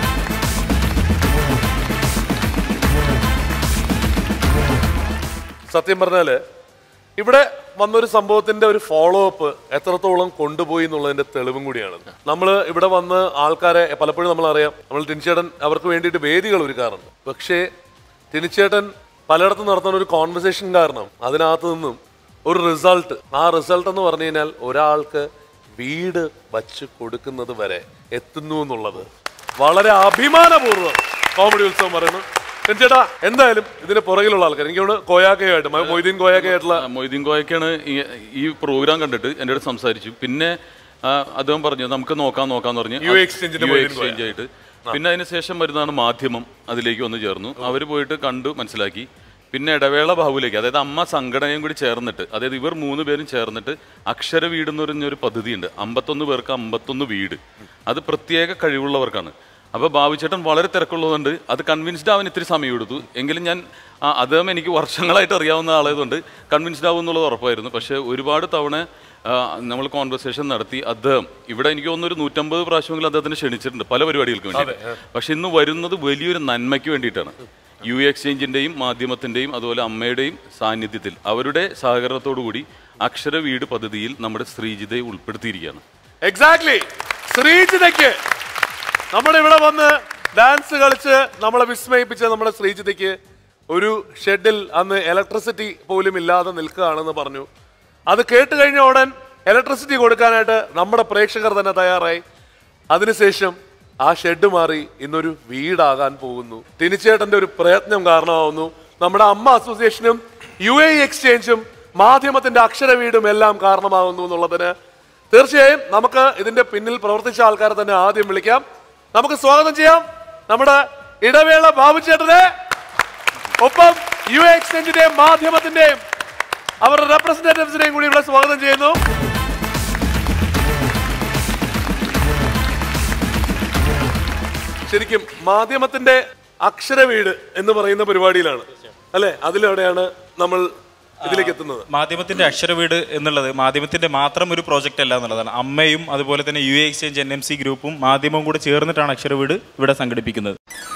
സത്യം പറഞ്ഞാല് ഇവിടെ വന്നൊരു സംഭവത്തിന്റെ ഒരു ഫോളോ അപ്പ് എത്രത്തോളം കൊണ്ടുപോയി എന്നുള്ളതിന്റെ തെളിവും കൂടിയാണ് നമ്മൾ ഇവിടെ വന്ന് ആൾക്കാരെ പലപ്പോഴും നമ്മൾ അറിയാം നമ്മൾ ടിനിച്ചേട്ടൻ അവർക്ക് വേണ്ടിയിട്ട് വേദികൾ ഒരുക്കാറുണ്ട് പക്ഷേ ടിനിച്ചേട്ടൻ പലയിടത്തും നടത്തുന്ന ഒരു കോൺവെർസേഷൻ കാരണം അതിനകത്ത് നിന്നും ഒരു റിസൾട്ട് ആ റിസൾട്ട് എന്ന് പറഞ്ഞു കഴിഞ്ഞാൽ ഒരാൾക്ക് വീട് വച്ച് കൊടുക്കുന്നത് വരെ എത്തുന്നു എന്നുള്ളത് വളരെ അഭിമാനപൂർവ്വം കോമഡി ഉത്സവം പറയുന്നു ചേട്ടാ എന്തായാലും ഇതിന് പുറകിലുള്ള ആൾക്കാർ എനിക്ക് തോന്നുന്നു കോയാക്കയായിട്ട് മ- മൊയ്തീൻ കോയാക്കയായിട്ടുള്ള മൊയ്തീൻ കോയക്കാണ് ഈ- ഈ പ്രോഗ്രാം കണ്ടിട്ട് എൻ്റെ അടുത്ത് സംസാരിച്ചു പിന്നെ ആ, അദ്ദേഹം പറഞ്ഞു നമുക്ക് നോക്കാം നോക്കാന്ന് പറഞ്ഞ് യു എക്സ്ചേഞ്ചിന്റെ യു മൊയ്തീൻ എക്സ്ചേഞ്ച് കോയ. ആയിട്ട് പിന്നെ അതിന് ശേഷം വരുന്നതാണ് മാധ്യമം അതിലേക്ക് വന്ന് ചേർന്നു അവർ പോയിട്ട് കണ്ടു മനസ്സിലാക്കി പിന്നെ ഇടവേള ബാബുലേക്ക് അതായത് അമ്മ സംഘടനയും കൂടി ചേർന്നിട്ട് അതായത് ഇവർ മൂന്ന് പേരും ചേർന്നിട്ട് അക്ഷര വീട് എന്ന് പറഞ്ഞൊരു പദ്ധതിയുണ്ട് അമ്പത്തൊന്ന് പേർക്ക് അമ്പത്തൊന്ന് വീട് അത് പ്രത്യേക കഴിവുള്ളവർക്കാണ് അപ്പോൾ ബാബുചേട്ടൻ വളരെ തിരക്കുള്ളതുകൊണ്ട് അത് കൺവിൻസ്ഡ് ആവാൻ ഇത്തിരി സമയം എടുത്തു എങ്കിലും ഞാൻ ആ, അദ്ദേഹം എനിക്ക് വർഷങ്ങളായിട്ട് അറിയാവുന്ന ആളായതുകൊണ്ട് കൺവിൻസ്ഡ് ആവും എന്നുള്ളത് ഉറപ്പായിരുന്നു പക്ഷേ ഒരുപാട് തവണ ആ, നമ്മൾ കോൺവെർസേഷൻ നടത്തി അദ്ദേഹം ഇവിടെ എനിക്ക് തോന്നുന്നു ഒരു നൂറ്റമ്പത് പ്രാവശ്യമെങ്കിലും അദ്ദേഹത്തിന് ക്ഷണിച്ചിട്ടുണ്ട് പല പരിപാടികൾക്ക് വേണ്ടി അതെ, ആ. പക്ഷെ ഇന്ന് വരുന്നത് വലിയൊരു നന്മയ്ക്ക് വേണ്ടിയിട്ടാണ് യു എക്സ്ചേഞ്ചിന്റെയും മാധ്യമത്തിന്റെയും അതുപോലെ അമ്മയുടെയും സാന്നിധ്യത്തിൽ അവരുടെ സഹകരണത്തോടു കൂടി അക്ഷര വീട് പദ്ധതിയിൽ നമ്മുടെ ശ്രീജിതയെ ഉൾപ്പെടുത്തിയിരിക്കുകയാണ് എക്സാക്ട്ലി ശ്രീജിതയ്ക്ക് നമ്മുടെ ഇവിടെ വന്ന് ഡാൻസ് കളിച്ച് നമ്മളെ വിസ്മയിപ്പിച്ച നമ്മുടെ ശ്രീജിതയ്ക്ക് ഒരു ഷെഡിൽ അന്ന് ഇലക്ട്രിസിറ്റി പോലും ഇല്ലാതെ നിൽക്കുകയാണെന്ന് പറഞ്ഞു അത് കേട്ട് കഴിഞ്ഞ ഉടൻ ഇലക്ട്രിസിറ്റി കൊടുക്കാനായിട്ട് നമ്മുടെ പ്രേക്ഷകർ തന്നെ തയ്യാറായി അതിനുശേഷം ആ ഷെഡ് മാറി ഇന്നൊരു വീടാകാൻ പോകുന്നു ടിനിച്ചേട്ടന്റെ ഒരു പ്രയത്നം കാരണമാവുന്നു നമ്മുടെ അമ്മ അസോസിയേഷനും യു എ എക്സ്ചേഞ്ചും മാധ്യമത്തിന്റെ അക്ഷര വീടും എല്ലാം കാരണമാകുന്നു എന്നുള്ളതിന് തീർച്ചയായും നമുക്ക് ഇതിന്റെ പിന്നിൽ പ്രവർത്തിച്ച ആൾക്കാരെ തന്നെ ആദ്യം വിളിക്കാം നമുക്ക് സ്വാഗതം ചെയ്യാം നമ്മുടെ ഇടവേള ബാബുചേട്ടനെ ഒപ്പം യു എ എക്സ്ചേഞ്ചിന്റെയും മാധ്യമത്തിന്റെയും അവരുടെ റെപ്രസെന്റേറ്റീവ്സിനെയും കൂടി ഇവിടെ സ്വാഗതം ചെയ്യുന്നു ശരിക്കും മാധ്യമത്തിന്റെ അക്ഷര വീട് എന്ന് പറയുന്ന പരിപാടിയിലാണ് അല്ലെ അതിലൂടെയാണ് നമ്മൾ ഇതിലേക്ക് എത്തുന്നത് മാധ്യമത്തിന്റെ അക്ഷരവീട് എന്നുള്ളത് മാധ്യമത്തിന്റെ മാത്രം ഒരു പ്രോജക്റ്റ് അല്ല എന്നുള്ളതാണ് അമ്മയും അതുപോലെ തന്നെ U A Exchange N M C ഗ്രൂപ്പും മാധ്യമവും കൂടെ ചേർന്നിട്ടാണ് അക്ഷരവീട് ഇവിടെ സംഘടിപ്പിക്കുന്നത്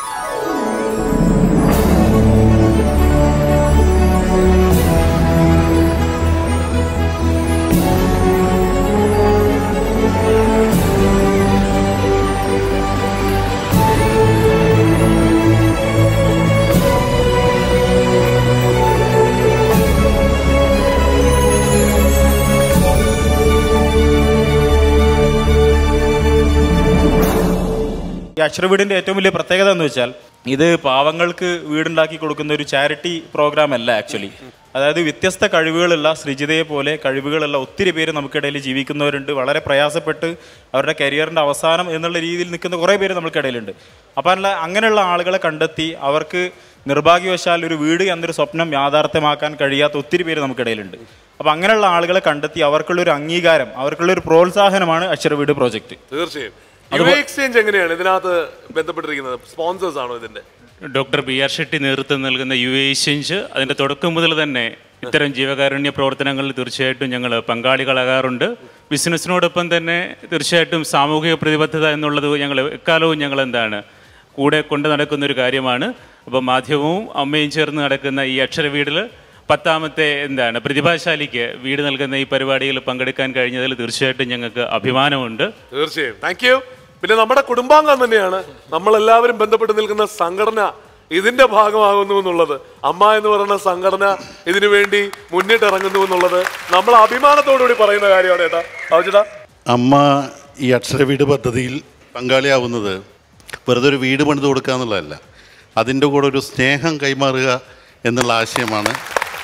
ഈ അക്ഷരവീടിന്റെ ഏറ്റവും വലിയ പ്രത്യേകത എന്ന് വെച്ചാൽ ഇത് പാവങ്ങൾക്ക് വീടുണ്ടാക്കി കൊടുക്കുന്ന ഒരു ചാരിറ്റി പ്രോഗ്രാം അല്ല ആക്ച്വലി അതായത് വ്യത്യസ്ത കഴിവുകളുള്ള സൃജിതയെ പോലെ കഴിവുകളുള്ള ഒത്തിരി പേര് നമുക്കിടയിൽ ജീവിക്കുന്നവരുണ്ട് വളരെ പ്രയാസപ്പെട്ട് അവരുടെ കരിയറിന്റെ അവസാനം എന്നുള്ള രീതിയിൽ നിൽക്കുന്ന കുറേ പേര് നമുക്കിടയിലുണ്ട് അപ്പം അല്ല അങ്ങനെയുള്ള ആളുകളെ കണ്ടെത്തി അവർക്ക് നിർഭാഗ്യവശാൽ ഒരു വീട് എന്നൊരു സ്വപ്നം യാഥാർത്ഥ്യമാക്കാൻ കഴിയാത്ത ഒത്തിരി പേര് നമുക്കിടയിലുണ്ട് അപ്പം അങ്ങനെയുള്ള ആളുകളെ കണ്ടെത്തി അവർക്കുള്ള ഒരു അംഗീകാരം അവർക്കുള്ള ഒരു പ്രോത്സാഹനമാണ് അക്ഷരവീട് പ്രോജക്റ്റ് തീർച്ചയായും യു എ എക്സ്ചേഞ്ച് എങ്ങനെയാണ് ഇതിനകത്ത് ബന്ധപ്പെട്ടിരിക്കുന്നത് സ്പോൺസേഴ്സ് ആണോ ഇതിന്റെ ഡോക്ടർ ബി ആർ ഷെട്ടി നേതൃത്വം നൽകുന്ന യു എ എക്സ്ചേഞ്ച് അതിൻ്റെ തുടക്കം മുതൽ തന്നെ ഇത്തരം ജീവകാരുണ്യ പ്രവർത്തനങ്ങളിൽ തീർച്ചയായിട്ടും ഞങ്ങൾ പങ്കാളികളാകാറുണ്ട് ബിസിനസ്സിനോടൊപ്പം തന്നെ തീർച്ചയായിട്ടും സാമൂഹിക പ്രതിബദ്ധത എന്നുള്ളത് ഞങ്ങൾ എക്കാലവും ഞങ്ങൾ എന്താണ് കൂടെ കൊണ്ട് നടക്കുന്ന ഒരു കാര്യമാണ് അപ്പോൾ മാധ്യമവും അമ്മയും ചേർന്ന് നടക്കുന്ന ഈ അക്ഷര വീടിൽ പത്താമത്തെ എന്താണ് പ്രതിഭാശാലിക്ക് വീട് നൽകുന്ന ഈ പരിപാടിയിൽ പങ്കെടുക്കാൻ കഴിഞ്ഞതിൽ തീർച്ചയായിട്ടും ഞങ്ങൾക്ക് അഭിമാനമുണ്ട് തീർച്ചയായും താങ്ക് യു പിന്നെ നമ്മുടെ കുടുംബാംഗം തന്നെയാണ് നമ്മൾ എല്ലാവരും ബന്ധപ്പെട്ട് നിൽക്കുന്ന സംഘടന ഇതിന്റെ ഭാഗമാകുന്നു എന്നുള്ളത് അമ്മ എന്ന് പറയുന്ന സംഘടന ഇതിനു വേണ്ടി മുന്നിട്ടിറങ്ങുന്നു എന്നുള്ളത് നമ്മൾ അഭിമാനത്തോടുകൂടി പറയുന്ന കാര്യമാണ് ഏട്ടാ അവചേട്ടാ അമ്മ ഈ അക്ഷരവീട് പദ്ധതിയിൽ പങ്കാളിയാവുന്നത് വെറുതെ ഒരു വീട് പണിത് കൊടുക്കുക എന്നുള്ളതല്ല അതിൻ്റെ കൂടെ ഒരു സ്നേഹം കൈമാറുക എന്നുള്ള ആശയമാണ്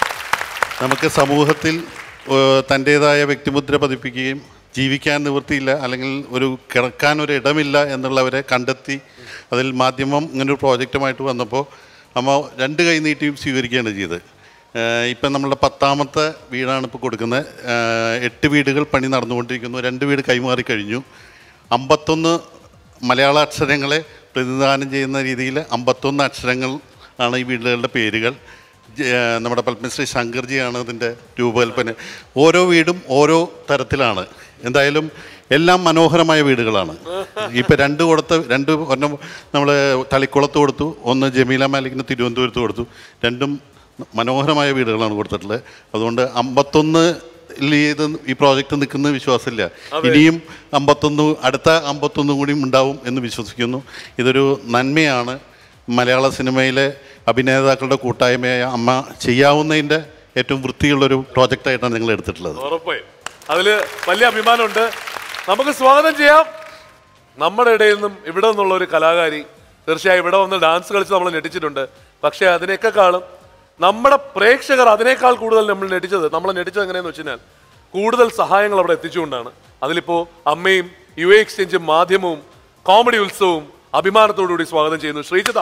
നമുക്ക് സമൂഹത്തിൽ ഏഹ്, തൻ്റേതായ വ്യക്തിമുദ്ര പതിപ്പിക്കുകയും ജീവിക്കാൻ നിവൃത്തിയില്ല അല്ലെങ്കിൽ ഒരു കിടക്കാൻ ഒരു ഇടമില്ല എന്നുള്ളവരെ കണ്ടെത്തി അതിൽ മാധ്യമം ഇങ്ങനെ ഒരു പ്രോജക്റ്റുമായിട്ട് വന്നപ്പോൾ അമ്മ രണ്ട് കൈ നീട്ടി സ്വീകരിക്കുകയാണ് ചെയ്തത് ഏഹ്, ഇപ്പം നമ്മളുടെ പത്താമത്തെ വീടാണ് ഇപ്പോൾ കൊടുക്കുന്നത് ഏഹ്, എട്ട് വീടുകൾ പണി നടന്നുകൊണ്ടിരിക്കുന്നു രണ്ട് വീട് കൈമാറി കഴിഞ്ഞു അമ്പത്തൊന്ന് മലയാള അക്ഷരങ്ങളെ പ്രതിനിധാനം ചെയ്യുന്ന രീതിയിൽ അമ്പത്തൊന്ന് അക്ഷരങ്ങൾ ആണ് ഈ വീടുകളുടെ പേരുകൾ ജ- നമ്മുടെ പത്മശ്രീ ശങ്കർജിയാണ് ഇതിൻ്റെ രൂപകൽപ്പന ഓരോ വീടും ഓരോ തരത്തിലാണ് എന്തായാലും എല്ലാം മനോഹരമായ വീടുകളാണ് ഇപ്പം രണ്ട് കൊടുത്ത രണ്ട് ഒരെണ്ണം നമ്മൾ തളിക്കുളത്ത് കൊടുത്തു ഒന്ന് ജമീല മാലിക്കിന് തിരുവനന്തപുരത്ത് കൊടുത്തു രണ്ടും മനോഹരമായ വീടുകളാണ് കൊടുത്തിട്ടുള്ളത് അതുകൊണ്ട് അമ്പത്തൊന്ന് ഇത് ഈ പ്രോജക്റ്റ് നിൽക്കുന്ന വിശ്വാസമില്ല അതെ. ഇനിയും അമ്പത്തൊന്ന് അടുത്ത അമ്പത്തൊന്നും കൂടി ഉണ്ടാവും എന്ന് വിശ്വസിക്കുന്നു ഇതൊരു നന്മയാണ് മലയാള സിനിമയിലെ അഭിനേതാക്കളുടെ കൂട്ടായ്മയായ അമ്മ ചെയ്യാവുന്നതിൻ്റെ ഏറ്റവും വൃത്തിയുള്ളൊരു പ്രോജക്റ്റായിട്ടാണ് ഞങ്ങൾ എടുത്തിട്ടുള്ളത് ഉറപ്പായും അതില് വലിയ അഭിമാനമുണ്ട് നമുക്ക് സ്വാഗതം ചെയ്യാം നമ്മുടെ ഇടയിൽ നിന്നും ഇവിടെ നിന്നുള്ള ഒരു കലാകാരി തീർച്ചയായും ഇവിടെ വന്ന് ഡാൻസ് കളിച്ച് നമ്മൾ ഞെട്ടിച്ചിട്ടുണ്ട് പക്ഷേ അതിനേക്കാളും നമ്മുടെ പ്രേക്ഷകർ അതിനേക്കാൾ കൂടുതൽ നമ്മൾ ഞെട്ടിച്ചത് നമ്മളെ ഞെട്ടിച്ചത് എങ്ങനെയെന്ന് വെച്ച് കഴിഞ്ഞാൽ കൂടുതൽ സഹായങ്ങൾ അവിടെ എത്തിച്ചുകൊണ്ടാണ് അതിലിപ്പോ അമ്മയും യു എ എക്സ്ചേഞ്ചും മാധ്യമവും കോമഡി ഉത്സവവും അഭിമാനത്തോടുകൂടി സ്വാഗതം ചെയ്യുന്നു ശ്രീജിത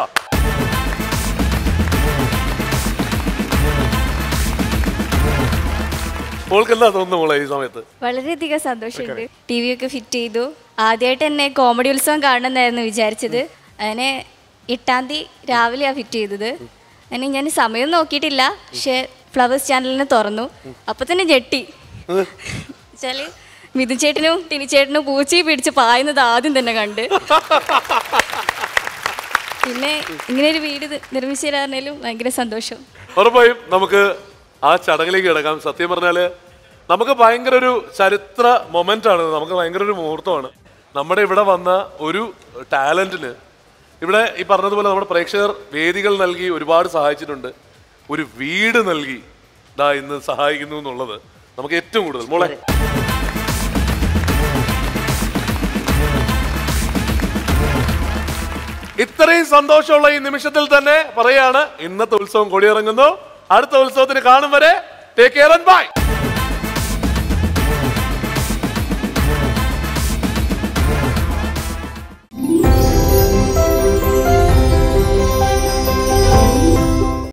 മോൾക്ക് എന്താ തോന്നുന്നു മോളെ ഈ സമയത്ത് വളരെയധികം സന്തോഷമുണ്ട് ടി വി ഒക്കെ ഫിറ്റ് ചെയ്തു ആദ്യമായിട്ട് എന്നെ കോമഡി ഉത്സവം കാണണമെന്നായിരുന്നു വിചാരിച്ചത് അങ്ങനെ എട്ടാം തീയതി രാവിലെയാണ് ഫിറ്റ് ചെയ്തത് അങ്ങനെ ഞാൻ സമയം നോക്കിയിട്ടില്ല പക്ഷേ ഫ്ലവേഴ്സ് ചാനലിന് തുറന്നു അപ്പൊ തന്നെ ഞെട്ടി വെച്ചാല് മിഥുൻ ചേട്ടനും ടിനി ചേട്ടനും പൂച്ചി പിടിച്ച് പായുന്നത് ആദ്യം തന്നെ കണ്ട് പിന്നെ ഇങ്ങനെ ഒരു വീട് നി- നിർമ്മിച്ചു തരാറിനാലും ഭയങ്കര സന്തോഷം ഉറപ്പായും നമുക്ക് ആ ചടങ്ങിലേക്ക് കിടക്കാം സത്യം പറഞ്ഞാല് നമുക്ക് ഭയങ്കര ഒരു ചരിത്ര മൊമെന്റ് ആണ് നമുക്ക് ഭയങ്കര ഒരു മുഹൂർത്തമാണ് നമ്മുടെ ഇവിടെ വന്ന ഒരു ടാലന്റിന് ഇവിടെ ഈ പറഞ്ഞതുപോലെ നമ്മുടെ പ്രേക്ഷകർ വേദികൾ നൽകി ഒരുപാട് സഹായിച്ചിട്ടുണ്ട് ഒരു വീട് നൽകി ദാ ഇന്ന് സഹായിക്കുന്നു എന്നുള്ളത് നമുക്ക് ഏറ്റവും കൂടുതൽ മോളെ ഇത്രയും സന്തോഷമുള്ള ഈ നിമിഷത്തിൽ തന്നെ പറയാണ് ഇന്നത്തെ ഉത്സവം കൊടിയിറങ്ങുന്നു അടുത്ത ഉത്സവത്തിന് കാണും വരെ ടേക്ക് കെയർ ആൻഡ് ബൈ